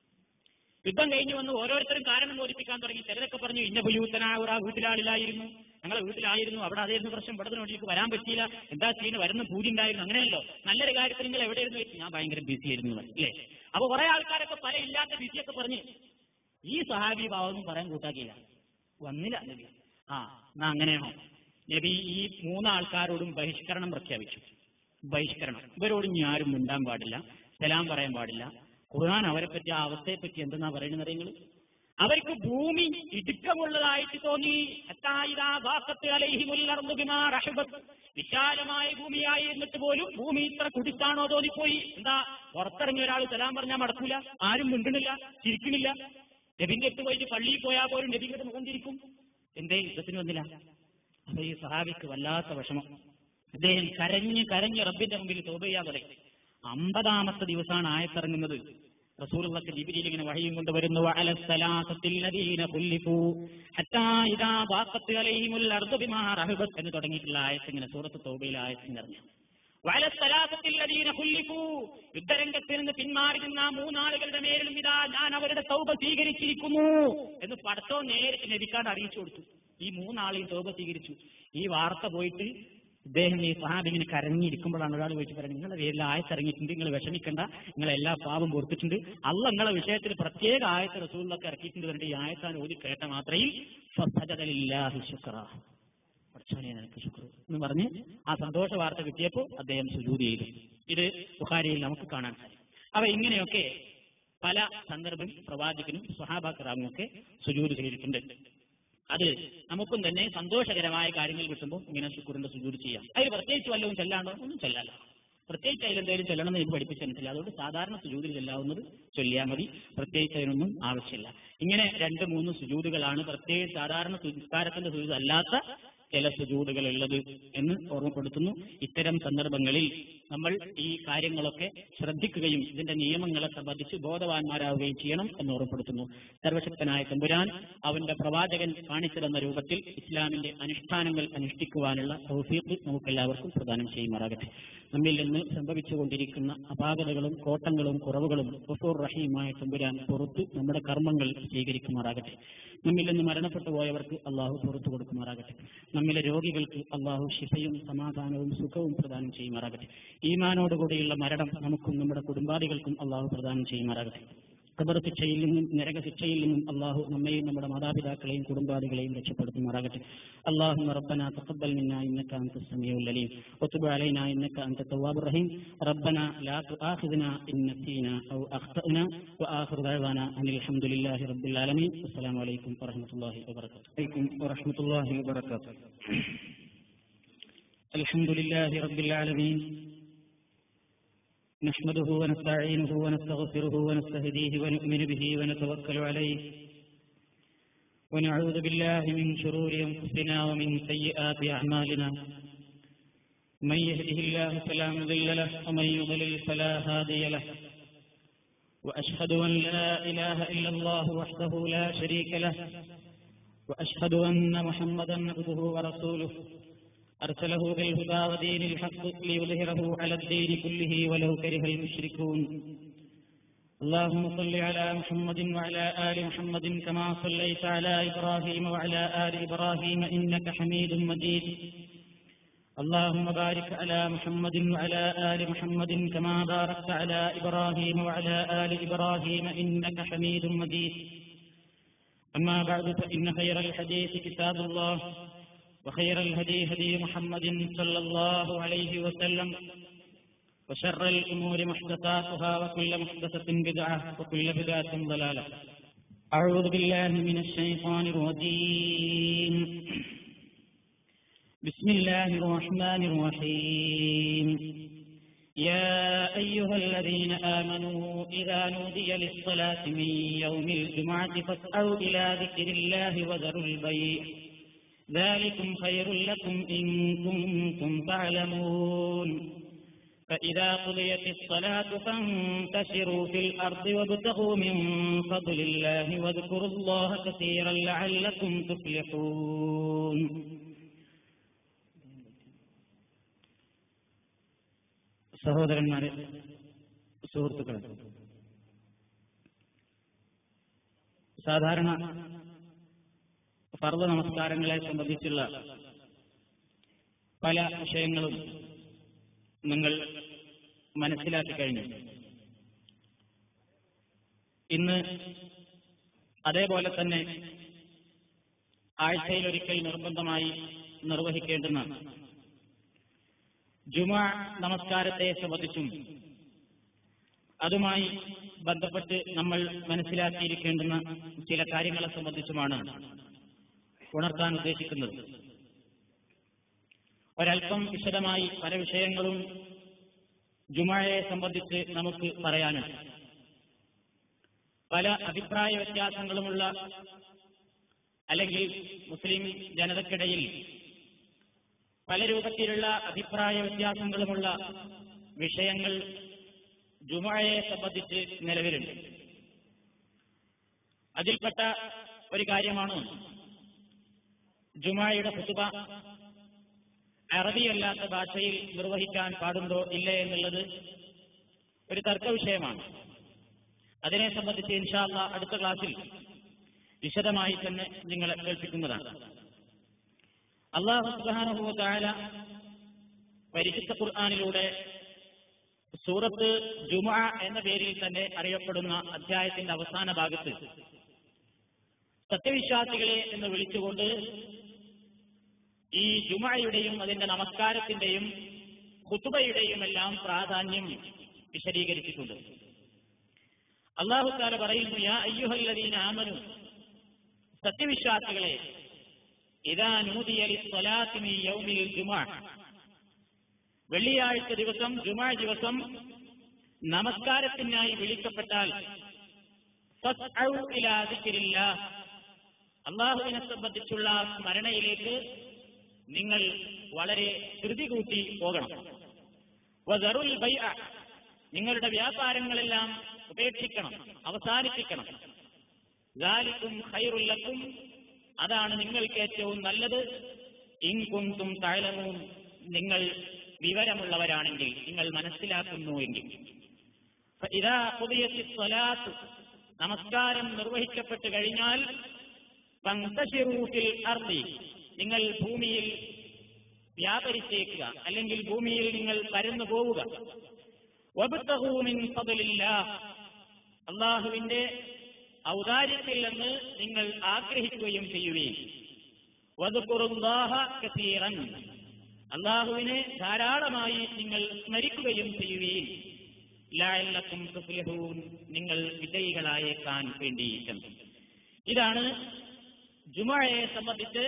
യുദ്ധം കഴിഞ്ഞു വന്ന് ഓരോരുത്തരും കാരണം ബോധിപ്പിക്കാൻ തുടങ്ങി ചിലരൊക്കെ പറഞ്ഞു ഇന്ന പുയൂത്തനാവുറ വീട്ടിലാളിലായിരുന്നു ഞങ്ങളെ വീട്ടിലായിരുന്നു അവിടെ അതായിരുന്നു പ്രശ്നം ഇവിടെ എനിക്ക് വരാൻ പറ്റിയില്ല എന്താ ചെയ്യുന്നത് വരുന്ന പൂജ ഉണ്ടായിരുന്നു അങ്ങനെയല്ലോ നല്ലൊരു കാര്യത്തിൽ നിങ്ങൾ എവിടെയായിരുന്നു ചോദിച്ചു, ഞാൻ ഭയങ്കര ബിസി ആയിരുന്നു എന്ന്. അല്ലേ അപ്പൊ കുറെ ആൾക്കാരൊക്കെ പല ഇല്ലാത്ത ബിസിയൊക്കെ പറഞ്ഞ് ഈ സഹാബി ഭാവമൊന്നും പറയാൻ കൂട്ടാക്കിയില്ല വന്നില്ല നബി ആ എന്നാ അങ്ങനെയാണോ നബി ഈ മൂന്നാൾക്കാരോടും ബഹിഷ്കരണം പ്രഖ്യാപിച്ചു ബഹിഷ്കരണം ഇവരോട് ഇനി ആരും മിണ്ടാൻ പാടില്ല സലാം പറയാൻ പാടില്ല ഖുർആൻ അവരെ പറ്റി ആ അവസ്ഥയെ പറ്റി എന്തെന്നാ പറയുന്നത് നിങ്ങൾ അവർക്ക് ഭൂമി ഇടുക്കമുള്ളതായിട്ട് തോന്നി ഹത്തായിദാ ബാഖത്ത് അലൈഹിമുൽ അർദു ബിമാ റഹബത്. വിശാലമായ ഭൂമിയായി എന്നിട്ട് പോലും ഭൂമി ഇത്ര കുടിച്ചാണോ തോന്നിപ്പോയി എന്താ പുറത്തിറങ്ങിയ ഒരാൾ സലാം പറഞ്ഞാൽ മടക്കൂല ആരും മിണ്ടണില്ല ചിരിക്കണില്ല നബിന്റെ അടുത്ത് പോയിട്ട് പള്ളിയിൽ പോയാൽ പോലും നബിന്റെ മുഖം ചിരിക്കും എന്തേ യുദ്ധത്തിന് വന്നില്ല അപ്പൊ ഈ സഹാബിക്ക് വല്ലാത്ത വിഷമം അദ്ദേഹം കരഞ്ഞ് കരഞ്ഞ് റബ്ബിന്റെ മുമ്പിൽ തോപ ചെയ്യാൻ തുടങ്ങി അമ്പതാമത്തെ ദിവസമാണ് ആയത്തിറങ്ങുന്നത് റസൂലുള്ളാഹിക്ക് ജിബ്രീൽ ഇങ്ങനെ വഹിയും കൊണ്ട് വരുന്നു വഅല സലാസത്തിൽ ലദീന ഖുല്ലിഫു ഹത്താ ഇദാ ബാഖത്ത് അലൈഹിമുൽ അർദു ബിമാ റഹബത് എന്ന് തുടങ്ങിയിട്ടുള്ള ആയത്ത് ഇങ്ങനെ സൂറത്ത് തൗബയിലെ ആയത്ത് നിറഞ്ഞു വഅല സലാസത്തിൽ ലദീന ഖുല്ലിഫു യുദ്ധരംഗത്തിൽ നിന്ന് പിന്മാറി നിന്ന ആ മൂന്നാളുകളുടെ മേലും ഇതാ ഞാൻ അവരുടെ തൗബ സ്വീകരിച്ചിരിക്കുന്നു എന്ന് പടത്തോ നേരിട്ട് നബിക്കാട് അറിയിച്ചു കൊടുത്തു ഈ മൂന്നാളെയും തൗബ സ്വീകരിച്ചു ഈ വാർത്ത പോയിട്ട് ഇദ്ദേഹം ഈ സഹാബ് ഇങ്ങനെ കരഞ്ഞിരിക്കുമ്പോഴാണ് ഒരാൾ ചോദിച്ചു പറയുന്നത് നിങ്ങളുടെ പേരിൽ ആയത്തിറങ്ങിയിട്ടുണ്ട് നിങ്ങൾ വിഷമിക്കണ്ട നിങ്ങൾ എല്ലാ പാപം പൊറത്തിട്ടുണ്ട് അല്ല നിങ്ങളെ വിഷയത്തിൽ പ്രത്യേക ആയത്ത് റസൂളിലൊക്കെ ഇറക്കിയിട്ടുണ്ട് പറഞ്ഞിട്ട് ഈ ആയത്താൻ ഓതി കേട്ട മാത്രയിൽ പഠിച്ചോനെ നിനക്ക് ശുക്ർ എന്ന് പറഞ്ഞ് ആ സന്തോഷ വാർത്ത കിട്ടിയപ്പോൾ അദ്ദേഹം സുജൂതി ചെയ്തു ഇത് ബുഹാരിയിൽ നമുക്ക് കാണാൻ സാധിക്കും അപ്പൊ ഇങ്ങനെയൊക്കെ പല സന്ദർഭം പ്രവാചകനും സ്വഹാബാക്കറാമും ഒക്കെ സുജൂത് ചെയ്തിട്ടുണ്ട് അത് നമുക്കും തന്നെ സന്തോഷകരമായ കാര്യങ്ങൾ കിട്ടുമ്പോൾ ഇങ്ങനെ ശുക്രിന്റെ സുജൂത് ചെയ്യാം അതിൽ പ്രത്യേകിച്ച് വല്ലതും ചെല്ലാണ്ടോ ഒന്നും ചെല്ലാലോ പ്രത്യേകിച്ച് അതിലെന്തെങ്കിലും ചെല്ലണം എന്ന് എനിക്ക് പഠിപ്പിച്ചിട്ടില്ല അതുകൊണ്ട് സാധാരണ സുജൂതിൽ ചെല്ലാവുന്നത് ചൊല്ലിയാൽ മതി പ്രത്യേകിച്ച് അതിനൊന്നും ആവശ്യമില്ല ഇങ്ങനെ രണ്ട് മൂന്ന് സുജൂതുകളാണ് പ്രത്യേകിച്ച് സാധാരണ നിസ്കാരത്തിന്റെ സുജൂത് അല്ലാത്ത ചില സുജൂടുകൾ ഉള്ളത് എന്ന് ഓർമ്മപ്പെടുത്തുന്നു ഇത്തരം സന്ദർഭങ്ങളിൽ നമ്മൾ ഈ കാര്യങ്ങളൊക്കെ ശ്രദ്ധിക്കുകയും ഇതിന്റെ നിയമങ്ങളെ സംബന്ധിച്ച് ബോധവാന്മാരാവുകയും ചെയ്യണം എന്ന് ഓർമ്മപ്പെടുത്തുന്നു സർവശക്തനായ തമ്പുരാൻ അവന്റെ പ്രവാചകൻ കാണിച്ചു തന്ന രൂപത്തിൽ ഇസ്ലാമിന്റെ അനുഷ്ഠാനങ്ങൾ അനുഷ്ഠിക്കുവാനുള്ള തൗഫീഖ് നമുക്കെല്ലാവർക്കും പ്രദാനം ചെയ്യുമാറാകട്ടെ നമ്മിൽ നിന്ന് സംഭവിച്ചുകൊണ്ടിരിക്കുന്ന അപാകതകളും കോട്ടങ്ങളും കുറവുകളും ഗഫൂർ റഹീമായ തമ്പുരാൻ പുറത്ത് നമ്മുടെ കർമ്മങ്ങൾ സ്വീകരിക്കുമാറാകട്ടെ നമ്മിൽ നിന്ന് മരണപ്പെട്ടു പോയവർക്ക് അള്ളാഹു പുറത്തു കൊടുക്കുമാറാകട്ടെ നമ്മിലെ രോഗികൾക്ക് അള്ളാഹു ശിഫയും സമാധാനവും സുഖവും പ്രദാനം ചെയ്യുമാറാകട്ടെ ഈമാനോടുകൂടിയുള്ള മരണം നമുക്കും നമ്മുടെ കുടുംബാദികൾക്കും അള്ളാഹു പ്രദാനം ചെയ്യുമാറാകട്ടെ ഖബർ ശിക്ഷയിൽ നിന്നും നരക ശിക്ഷയിൽ നിന്നും അള്ളാഹു നമ്മയും നമ്മുടെ മാതാപിതാക്കളെയും കുടുംബാദികളെയും രക്ഷപ്പെടുത്തുമാറാകട്ടെ اللهم ربنا تقبل منا انك انت السميع العليم وتب علينا انك انت التواب الرحيم ربنا لا تؤاخذنا ان نسينا او اخطانا واخر دعوانا ان الحمد لله رب العالمين السلام عليكم ورحمه الله وبركاته عليكم ورحمة الله وبركاته الحمد لله رب العالمين نحمده ونستعينه ونستغفره ونستهديه ونؤمن به ونتوكل عليه ونعوذ بالله من شرور أنفسنا ومن سيئات أعمالنا من يهده الله فلا مضل له ومن يضلل فلا هادي له وأشهد أن لا إله إلا الله وحده لا شريك له وأشهد أن محمدا عبده ورسوله أرسله بالهدى ودين الحق ليظهره على الدين كله ولو كره المشركون اللهم صل على محمد وعلى آل محمد كما صليت على إبراهيم وعلى آل إبراهيم إنك حميد مجيد اللهم بارك على محمد وعلى آل محمد كما باركت على إبراهيم وعلى آل إبراهيم إنك حميد مجيد أما بعد فإن خير الحديث كتاب الله وخير الهدي هدي محمد صلى الله عليه وسلم وشر الأمور محدثاتها وكل محدثة بدعة وكل بدعة ضلالة أعوذ بالله من الشيطان الرجيم بسم الله الرحمن الرحيم يا أيها الذين آمنوا إذا نودي للصلاة من يوم الجمعة فاسعوا إلى ذكر الله وذروا البيع ذلكم خير لكم إن كنتم تعلمون فإذا قضيت الصلاة فانتشروا في الأرض وابتغوا من فضل الله واذكروا الله كثيرا لعلكم تفلحون സഹോദരന്മാരെ സുഹൃത്തുക്കളെ സാധാരണ ഫർദ് നമസ്കാരങ്ങളെ സംബന്ധിച്ചുള്ള പല വിഷയങ്ങളും നിങ്ങൾ മനസ്സിലാക്കി കഴിഞ്ഞു ഇന്ന് അതേപോലെ തന്നെ ആഴ്ചയിലൊരിക്കൽ നിർബന്ധമായി നിർവഹിക്കേണ്ടുന്ന ജുമാ നമസ്കാരത്തെ സംബന്ധിച്ചും അതുമായി ബന്ധപ്പെട്ട് നമ്മൾ മനസ്സിലാക്കിയിരിക്കേണ്ടുന്ന ചില കാര്യങ്ങളെ സംബന്ധിച്ചുമാണ് ഉണർത്താൻ ഉദ്ദേശിക്കുന്നത് ഒരൽപ്പം വിശദമായി പല വിഷയങ്ങളും ജുമായെ സംബന്ധിച്ച് നമുക്ക് പറയാനുണ്ട് പല അഭിപ്രായ വ്യത്യാസങ്ങളുമുള്ള അല്ലെങ്കിൽ മുസ്ലിം ജനതയ്ക്കിടയിൽ പല രൂപത്തിലുള്ള അഭിപ്രായ വ്യത്യാസങ്ങളുമുള്ള വിഷയങ്ങൾ ജുമയെ സംബന്ധിച്ച് നിലവിലുണ്ട് അതിൽപ്പെട്ട ഒരു കാര്യമാണ് ജുമായുടെ ഹുതുബ അറബിയല്ലാത്ത ഭാഷയിൽ നിർവഹിക്കാൻ പാടുണ്ടോ ഇല്ലേ എന്നുള്ളത് ഒരു തർക്ക വിഷയമാണ് അതിനെ സംബന്ധിച്ച് ഇൻഷാല്ല അടുത്ത ക്ലാസ്സിൽ വിശദമായി തന്നെ നിങ്ങളെ കേൾപ്പിക്കുന്നതാണ് അള്ളാഹു സുബാനുഭവ താഴ പരിശുദ്ധ ഖുർആാനിലൂടെ സൂറത്ത് ജുമ എന്ന പേരിൽ തന്നെ അറിയപ്പെടുന്ന അധ്യായത്തിന്റെ അവസാന ഭാഗത്ത് സത്യവിശ്വാസികളെ എന്ന് വിളിച്ചുകൊണ്ട് ഈ ജുമയുടെയും അതിന്റെ നമസ്കാരത്തിന്റെയും ഹുത്തുബയുടെയും എല്ലാം പ്രാധാന്യം വിശദീകരിച്ചിട്ടുണ്ട് അള്ളാഹു താല പറയുന്നു യാ അയ്യുഹല്ലദീന ആമനു സത്യവിശ്വാസികളെ ഇതാ നൂതിയലി സ്വലാത്തിനി യൗമിൽ ജുമാ വെള്ളിയാഴ്ച ദിവസം ജുമാ ദിവസം നമസ്കാരത്തിനായി വിളിക്കപ്പെട്ടാൽ അള്ളാഹുവിനെ സംബന്ധിച്ചുള്ള സ്മരണയിലേക്ക് നിങ്ങൾ വളരെ ധൃതി കൂട്ടി പോകണം വദറുൽ ബൈഅ നിങ്ങളുടെ വ്യാപാരങ്ങളെല്ലാം ഉപേക്ഷിക്കണം അവസാനിപ്പിക്കണം ലാലിക്കും ഖൈറുല്ലക്കും അതാണ് നിങ്ങൾക്ക് ഏറ്റവും നല്ലത് ഇൻകുന്തും താഴലവും നിങ്ങൾ വിവരമുള്ളവരാണെങ്കിൽ നിങ്ങൾ മനസ്സിലാക്കുന്നുവെങ്കിൽ ഇതാ പുതിയ സ്വലാത്ത് നമസ്കാരം നിർവഹിക്കപ്പെട്ടു കഴിഞ്ഞാൽ പങ്കശിറൂട്ടിൽ അർദി നിങ്ങൾ ഭൂമിയിൽ വ്യാപരിച്ചേക്കുക അല്ലെങ്കിൽ ഭൂമിയിൽ നിങ്ങൾ പരന്നു പോവുക വബുത്തഹൂമിൻ ഫضലില്ല അള്ളാഹുവിന്റെ ഔദാര്യത്തിൽ നിന്ന് നിങ്ങൾ ആഗ്രഹിക്കുകയും ചെയ്യുകയും വധുക്കുറുന്താഹ കസീറൻ അള്ളാഹുവിനെ ധാരാളമായി നിങ്ങൾ സ്മരിക്കുകയും ചെയ്യുകയും ലായല്ലക്കും തുഫ്ലിഹൂൻ നിങ്ങൾ വിജയികളായേക്കാൻ വേണ്ടിയിട്ടും ഇതാണ് ജുമയെ സംബന്ധിച്ച്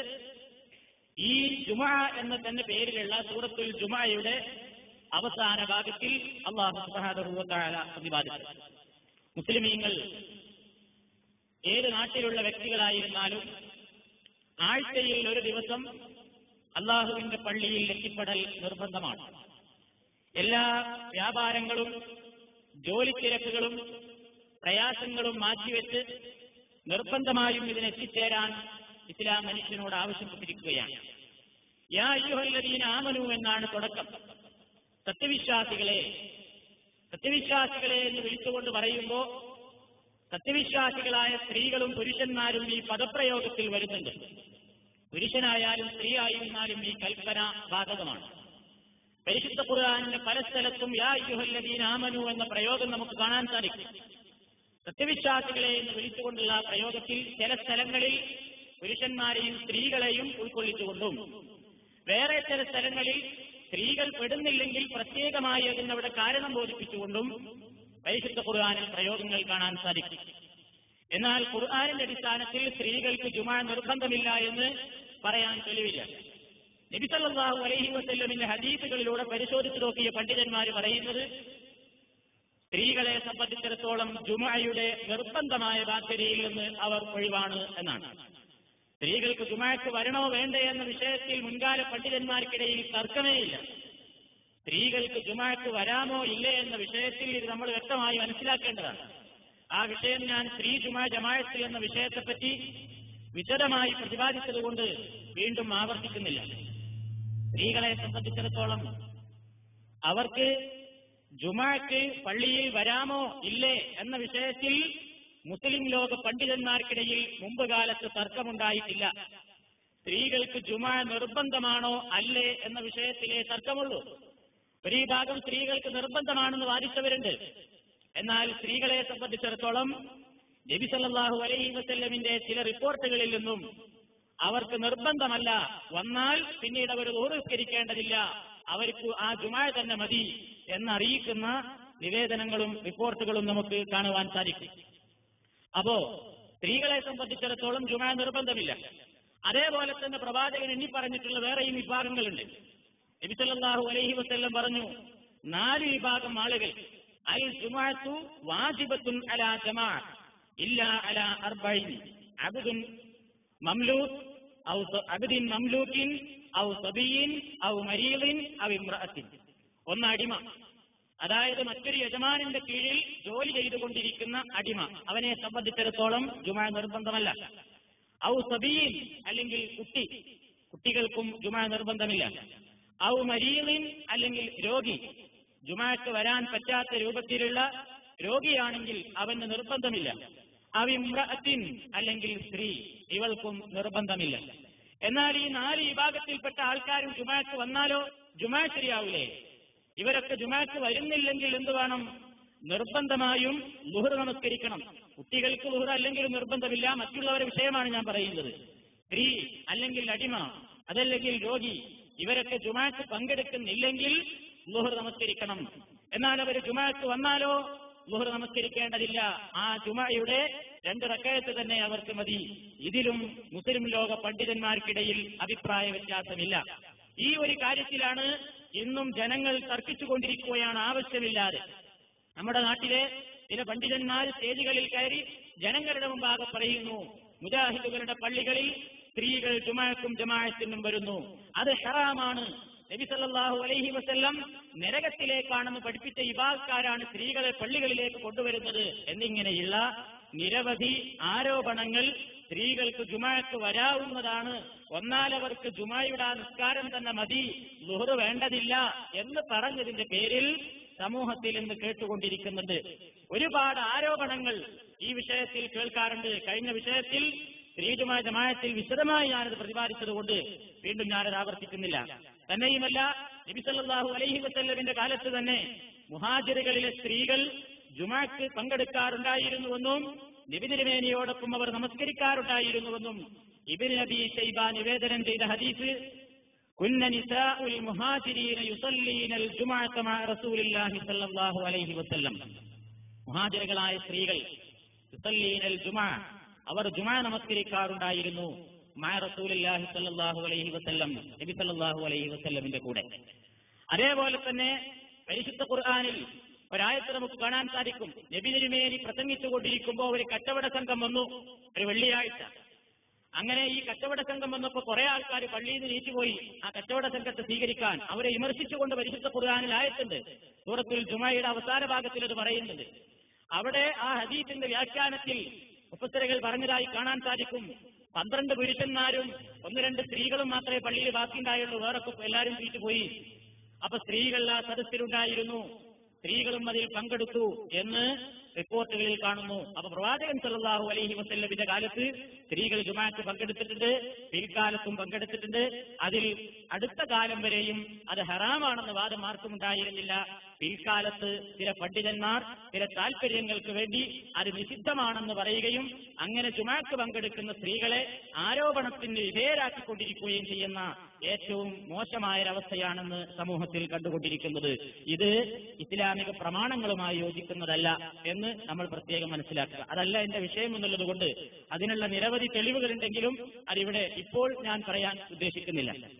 ഈ ജുമ എന്ന തന്നെ പേരിലുള്ള സൂറത്തുൽ ജുമയുടെ അവസാന ഭാഗത്തിൽ അള്ളാഹു സുബാദുല പ്രതിപാദിച്ചു മുസ്ലിമീങ്ങൾ ഏത് നാട്ടിലുള്ള വ്യക്തികളായിരുന്നാലും ആഴ്ചയിൽ ഒരു ദിവസം അള്ളാഹുവിന്റെ പള്ളിയിൽ എത്തിപ്പെടൽ നിർബന്ധമാണ് എല്ലാ വ്യാപാരങ്ങളും ജോലിത്തിരക്കുകളും പ്രയാസങ്ങളും മാറ്റിവെച്ച് നിർബന്ധമായും ഇതിനെത്തിച്ചേരാൻ ഇസ്ലാം മനുഷ്യനോട് ആവശ്യപ്പെട്ടിരിക്കുകയാണ് യാ അയ്യുഹല്ലദീന ആമനു എന്നാണ് തുടക്കം സത്യവിശ്വാസികളെ സത്യവിശ്വാസികളെ എന്ന് വിളിച്ചുകൊണ്ട് പറയുമ്പോൾ സത്യവിശ്വാസികളായ സ്ത്രീകളും പുരുഷന്മാരും ഈ പദപ്രയോഗത്തിൽ വരുന്നുണ്ട് പുരുഷനായാലും സ്ത്രീ ആയിരുന്നാലും ഈ കൽപ്പന ബാധകമാണ് പരിശുദ്ധ ഖുർആാനിന്റെ പല സ്ഥലത്തും യാ യുഹല്ലദീൻ ആമനു എന്ന പ്രയോഗം നമുക്ക് കാണാൻ സാധിക്കും സത്യവിശ്വാസികളെ എന്ന് വിളിച്ചുകൊണ്ടുള്ള പ്രയോഗത്തിൽ ചില സ്ഥലങ്ങളിൽ പുരുഷന്മാരെയും സ്ത്രീകളെയും ഉൾക്കൊള്ളിച്ചുകൊണ്ടും വേറെ ചില സ്ഥലങ്ങളിൽ സ്ത്രീകൾ പെടുന്നില്ലെങ്കിൽ പ്രത്യേകമായി അതിനവിടെ കാരണം ബോധിപ്പിച്ചുകൊണ്ടും പരിശുദ്ധ ഖുർആാനിൽ പ്രയോഗങ്ങൾ കാണാൻ സാധിക്കും എന്നാൽ ഖുർആാനിന്റെ അടിസ്ഥാനത്തിൽ സ്ത്രീകൾക്ക് ജുമാ നിർബന്ധമില്ല എന്ന് പറയാൻ തെളിവില്ല നബിസല്ലാഹു അലൈഹി വസല്ലമിന്റെ ഹദീസുകളിലൂടെ പരിശോധിച്ചു നോക്കിയ പണ്ഡിതന്മാർ പറയുന്നത് സ്ത്രീകളെ സംബന്ധിച്ചിടത്തോളം ജുമയുടെ നിർബന്ധമായ ബാധ്യതയിൽ നിന്ന് അവർ ഒഴിവാണ് എന്നാണ് സ്ത്രീകൾക്ക് ജുമയ്ക്ക് വരണോ വേണ്ടേ എന്ന വിഷയത്തിൽ മുൻകാല പണ്ഡിതന്മാർക്കിടയിൽ തർക്കമേയില്ല സ്ത്രീകൾക്ക് ജുമയ്ക്ക് വരാമോ ഇല്ലേ എന്ന വിഷയത്തിൽ ഇത് നമ്മൾ വ്യക്തമായി മനസ്സിലാക്കേണ്ടതാണ് ആ വിഷയം ഞാൻ സ്ത്രീ ജുമാ ജമായത്ത് എന്ന വിഷയത്തെപ്പറ്റി വിശദമായി പ്രതിപാദിച്ചതുകൊണ്ട് വീണ്ടും ആവർത്തിക്കുന്നില്ല സ്ത്രീകളെ സംബന്ധിച്ചിടത്തോളം അവർക്ക് ജുമാക്ക് പള്ളിയിൽ വരാമോ ഇല്ലേ എന്ന വിഷയത്തിൽ മുസ്ലിം ലോക പണ്ഡിതന്മാർക്കിടയിൽ മുമ്പ് കാലത്ത് തർക്കമുണ്ടായിട്ടില്ല സ്ത്രീകൾക്ക് ജുമാ നിർബന്ധമാണോ അല്ലേ എന്ന വിഷയത്തിലേ തർക്കമുള്ളൂ ഒരു വിഭാഗം സ്ത്രീകൾക്ക് നിർബന്ധമാണെന്ന് വാദിച്ചവരുണ്ട് എന്നാൽ സ്ത്രീകളെ സംബന്ധിച്ചിടത്തോളം നബി സല്ലല്ലാഹു അലൈഹി വസല്ലമിന്റെ ചില റിപ്പോർട്ടുകളിൽ നിന്നും അവർക്ക് നിർബന്ധമല്ല വന്നാൽ പിന്നീട് അവർ ഓർസ്കരിക്കേണ്ടതില്ല അവർക്ക് ആ ജുമായ തന്നെ മതി എന്നറിയിക്കുന്ന നിവേദനങ്ങളും റിപ്പോർട്ടുകളും നമുക്ക് കാണുവാൻ സാധിക്കും അപ്പോ സ്ത്രീകളെ സംബന്ധിച്ചിടത്തോളം ജുമായ നിർബന്ധമില്ല അതേപോലെ തന്നെ പ്രവാചകൻ എണ്ണി പറഞ്ഞിട്ടുള്ള വേറെയും വിഭാഗങ്ങളുണ്ട് നബിസല്ലാഹു അലൈഹി വസ്ല്ലം പറഞ്ഞു നാല് വിഭാഗം ആളുകൾ അൽ ജുമാഅത്തു വാജിബത്തുൻ അലാ ജമാ ഇല്ല അലാ അർബൈൻ അബ്ദുൻ മംലൂക്ക് ഔ സ- അബ്ദിൻ മംലൂക്കിൻ ഔ സബിയിൻ ഔ മരീദിൻ ഔ ഇമ്രഅത്തിൻ ഒന്ന് അടിമ അതായത് മറ്റൊരു യജമാനിന്റെ കീഴിൽ ജോലി ചെയ്തുകൊണ്ടിരിക്കുന്ന അടിമ അവനെ സംബന്ധിച്ചിടത്തോളം ജുമാ നിർബന്ധമല്ല ഔ സബീൻ അല്ലെങ്കിൽ കുട്ടി കുട്ടികൾക്കും ജുമാ നിർബന്ധമില്ല ഔ മരീദിൻ അല്ലെങ്കിൽ രോഗി ജുമാക്ക് വരാൻ പറ്റാത്ത രൂപത്തിലുള്ള രോഗിയാണെങ്കിൽ അവന് നിർബന്ധമില്ല അവിമ്രഅത്തിൻ അല്ലെങ്കിൽ സ്ത്രീ ഇവൾക്കും നിർബന്ധമില്ല എന്നാൽ ഈ നാല് വിഭാഗത്തിൽപ്പെട്ട ആൾക്കാരും ജുമാക്ക് വന്നാലോ ജുമാ ശരിയാവൂലേ ഇവരൊക്കെ ജുമാക്ക് വരുന്നില്ലെങ്കിൽ എന്ത് വേണം നിർബന്ധമായും ലുഹർ നമസ്കരിക്കണം കുട്ടികൾക്ക് ലുഹർ അല്ലെങ്കിൽ നിർബന്ധമില്ല മറ്റുള്ളവരുടെ വിഷയമാണ് ഞാൻ പറയുന്നത് സ്ത്രീ അല്ലെങ്കിൽ അടിമ അതല്ലെങ്കിൽ രോഗി ഇവരൊക്കെ ജുമാക്ക് പങ്കെടുക്കുന്നില്ലെങ്കിൽ ലുഹർ നമസ്കരിക്കണം എന്നാൽ അവർ ജുമാക്ക് വന്നാലോ ലുഹർ നമസ്കരിക്കേണ്ടതില്ല ആ ജുമയുടെ രണ്ട് റക്കയത്ത് തന്നെ അവർക്ക് മതി ഇതിലും മുസ്ലിം ലോക പണ്ഡിതന്മാർക്കിടയിൽ അഭിപ്രായ വ്യത്യാസമില്ല ഈ ഒരു കാര്യത്തിലാണ് ഇന്നും ജനങ്ങൾ തർക്കിച്ചുകൊണ്ടിരിക്കുകയാണ് ആവശ്യമില്ലാതെ നമ്മുടെ നാട്ടിലെ ചില പണ്ഡിതന്മാർ സ്റ്റേജുകളിൽ കയറി ജനങ്ങളുടെ മുമ്പാകെ പറയുന്നു മുജാഹിദുകളുടെ പള്ളികളിൽ സ്ത്രീകൾ ജുമാക്കും ജമാഅത്തിനും വരുന്നു അത് ഹറാമാണ് നബി സല്ലല്ലാഹു അലൈഹി വസല്ലം നരകത്തിലേക്കാണെന്ന് പഠിപ്പിച്ച ഇബാൽക്കാരാണ് സ്ത്രീകളെ പള്ളികളിലേക്ക് കൊണ്ടുവരുന്നത് എന്നിങ്ങനെയുള്ള നിരവധി ആരോപണങ്ങൾ സ്ത്രീകൾക്ക് ജുമാക്ക് വരാവുന്നതാണ് ഒന്നാൽ അവർക്ക് ജുമായുടെ ആ നിസ്കാരം തന്നെ മതി ലുഹറ് വേണ്ടതില്ല എന്ന് പറഞ്ഞതിന്റെ പേരിൽ സമൂഹത്തിൽ ഇന്ന് കേട്ടുകൊണ്ടിരിക്കുന്നുണ്ട് ഒരുപാട് ആരോപണങ്ങൾ ഈ വിഷയത്തിൽ കേൾക്കാറുണ്ട് കഴിഞ്ഞ വിഷയത്തിൽ സ്ത്രീജുമായ ജമായത്തിൽ വിശദമായി ഞാനത് പ്രതിപാദിച്ചതുകൊണ്ട് വീണ്ടും ഞാനത് ആവർത്തിക്കുന്നില്ല തന്നെയുമല്ല നബിസല്ലാഹു അലൈഹി വസല്ലമിന്റെ കാലത്ത് തന്നെ മുഹാജിറുകളിലെ സ്ത്രീകൾ ജുമാക്ക് പങ്കെടുക്കാറുണ്ടായിരുന്നുവെന്നും നിബിതിരുമേനിയോടൊപ്പം അവർ നമസ്കരിക്കാറുണ്ടായിരുന്നുവെന്നും ഇബിൻ നബി ഷൈബ നിവേദനം ചെയ്ത ഹദീസ് കുന്ന നിസാഉൽ മുഹാജിരീന യുസല്ലീനൽ ജുമുഅത മഅ റസൂലില്ലാഹി സ്വല്ലല്ലാഹു അലൈഹി വസല്ലം മുഹാജിറുകളായ സ്ത്രീകൾ യുസല്ലീനൽ ജുമുഅ അവർ ജുമുഅ നമസ്കരിക്കാറുണ്ടായിരുന്നു മഅ റസൂലില്ലാഹി സ്വല്ലല്ലാഹു അലൈഹി വസല്ലം നബി സല്ലല്ലാഹു അലൈഹി വസല്ലമിന്റെ കൂടെ അതേപോലെ തന്നെ പരിശുദ്ധ ഖുർആനിൽ ഒരായത്ത് നമുക്ക് കാണാൻ സാധിക്കും നബി തിരുമേനി പ്രസംഗിച്ചുകൊണ്ടിരിക്കുമ്പോൾ ഒരു കച്ചവട സംഘം വന്നു ഒരു വെള്ളിയാഴ്ച അങ്ങനെ ഈ കച്ചവട സംഘം വന്നപ്പോ കുറെ ആൾക്കാർ പള്ളിയിൽ നിന്ന് നീറ്റുപോയി ആ കച്ചവട സംഘത്തെ സ്വീകരിക്കാൻ അവരെ വിമർശിച്ചുകൊണ്ട് പരിശുദ്ധ ഖുർആാനിൽ ആയത്തുണ്ട് സൂറത്തുൽ ജുമായുടെ അവസാന ഭാഗത്തിൽ അത് പറയുന്നുണ്ട് അവിടെ ആ ഹദീസിന്റെ വ്യാഖ്യാനത്തിൽ മുപ്പത്തരകൾ പറഞ്ഞതായി കാണാൻ സാധിക്കും പന്ത്രണ്ട് പുരുഷന്മാരും ഒന്ന് രണ്ട് സ്ത്രീകളും മാത്രമേ പള്ളിയിൽ ബാക്കിയുണ്ടായുള്ളൂ വേറെ എല്ലാവരും വീട്ടുപോയി അപ്പൊ സ്ത്രീകൾ ആ സദസ്സിലുണ്ടായിരുന്നു സ്ത്രീകളും അതിൽ പങ്കെടുത്തു എന്ന് റിപ്പോർട്ടുകളിൽ കാണുന്നു അപ്പൊ പ്രവാചകൻ സല്ലല്ലാഹു അലൈഹി വസല്ലമിന്റെ കാലത്ത് സ്ത്രീകൾ ജുമാക്ക് പങ്കെടുത്തിട്ടുണ്ട് പിൽക്കാലത്തും പങ്കെടുത്തിട്ടുണ്ട് അതിൽ അടുത്ത കാലം വരെയും അത് ഹറാമാണെന്ന വാദം ആർക്കും ഉണ്ടായിരുന്നില്ല പിൽക്കാലത്ത് ചില പണ്ഡിതന്മാർ ചില താല്പര്യങ്ങൾക്ക് വേണ്ടി അത് നിഷിദ്ധമാണെന്ന് പറയുകയും അങ്ങനെ ജുമാക്ക് പങ്കെടുക്കുന്ന സ്ത്രീകളെ ആരോപണത്തിന് വിധേയരാക്കിക്കൊണ്ടിരിക്കുകയും ചെയ്യുന്ന ഏറ്റവും മോശമായൊരവസ്ഥയാണെന്ന് സമൂഹത്തിൽ കണ്ടുകൊണ്ടിരിക്കുന്നത് ഇത് ഇസ്ലാമിക പ്രമാണങ്ങളുമായി യോജിക്കുന്നതല്ല എന്ന് നമ്മൾ പ്രത്യേകം മനസ്സിലാക്കുക അതല്ല എന്റെ വിഷയം എന്നുള്ളത് കൊണ്ട് അതിനുള്ള നിരവധി തെളിവുകളുണ്ടെങ്കിലും അതിവിടെ ഇപ്പോൾ ഞാൻ പറയാൻ ഉദ്ദേശിക്കുന്നില്ല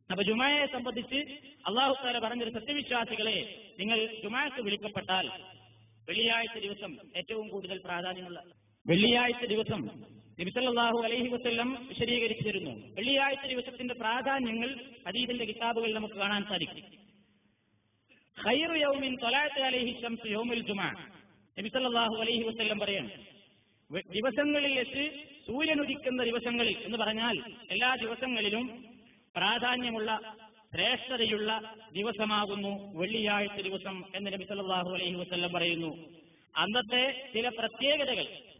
അപ്പൊ ജുമായെ സംബന്ധിച്ച് അള്ളാഹു താല പറഞ്ഞൊരു സത്യവിശ്വാസികളെ നിങ്ങൾ ജുമാക്ക് വിളിക്കപ്പെട്ടാൽ വെള്ളിയാഴ്ച ദിവസം ഏറ്റവും കൂടുതൽ പ്രാധാന്യമുള്ള വെള്ളിയാഴ്ച ദിവസം നബിസല്ലാഹു അലൈഹി വസ്ല്ലം വിശദീകരിച്ചു തരുന്നു വെള്ളിയാഴ്ച ദിവസത്തിന്റെ പ്രാധാന്യങ്ങൾ ഹദീദിന്റെ കിതാബുകൾ നമുക്ക് കാണാൻ സാധിക്കും ഖൈറു യൗമിൻ തൊലാത്ത് അലൈഹി ശംസ് യൗമുൽ ജുമാ നബിസല്ലാഹു അലൈഹി വസ്ല്ലം പറയാണ് വെ- ദിവസങ്ങളിൽ വെച്ച് സൂര്യൻ ഉദിക്കുന്ന ദിവസങ്ങളിൽ എന്ന് പറഞ്ഞാൽ എല്ലാ ദിവസങ്ങളിലും പ്രാധാന്യമുള്ള ശ്രേഷ്ഠതയുള്ള ദിവസമാകുന്നു വെള്ളിയാഴ്ച ദിവസം എന്ന് നബി സല്ലല്ലാഹു അലൈഹി വസല്ലം പറയുന്നു അന്നത്തെ ചില പ്രത്യേകതകൾ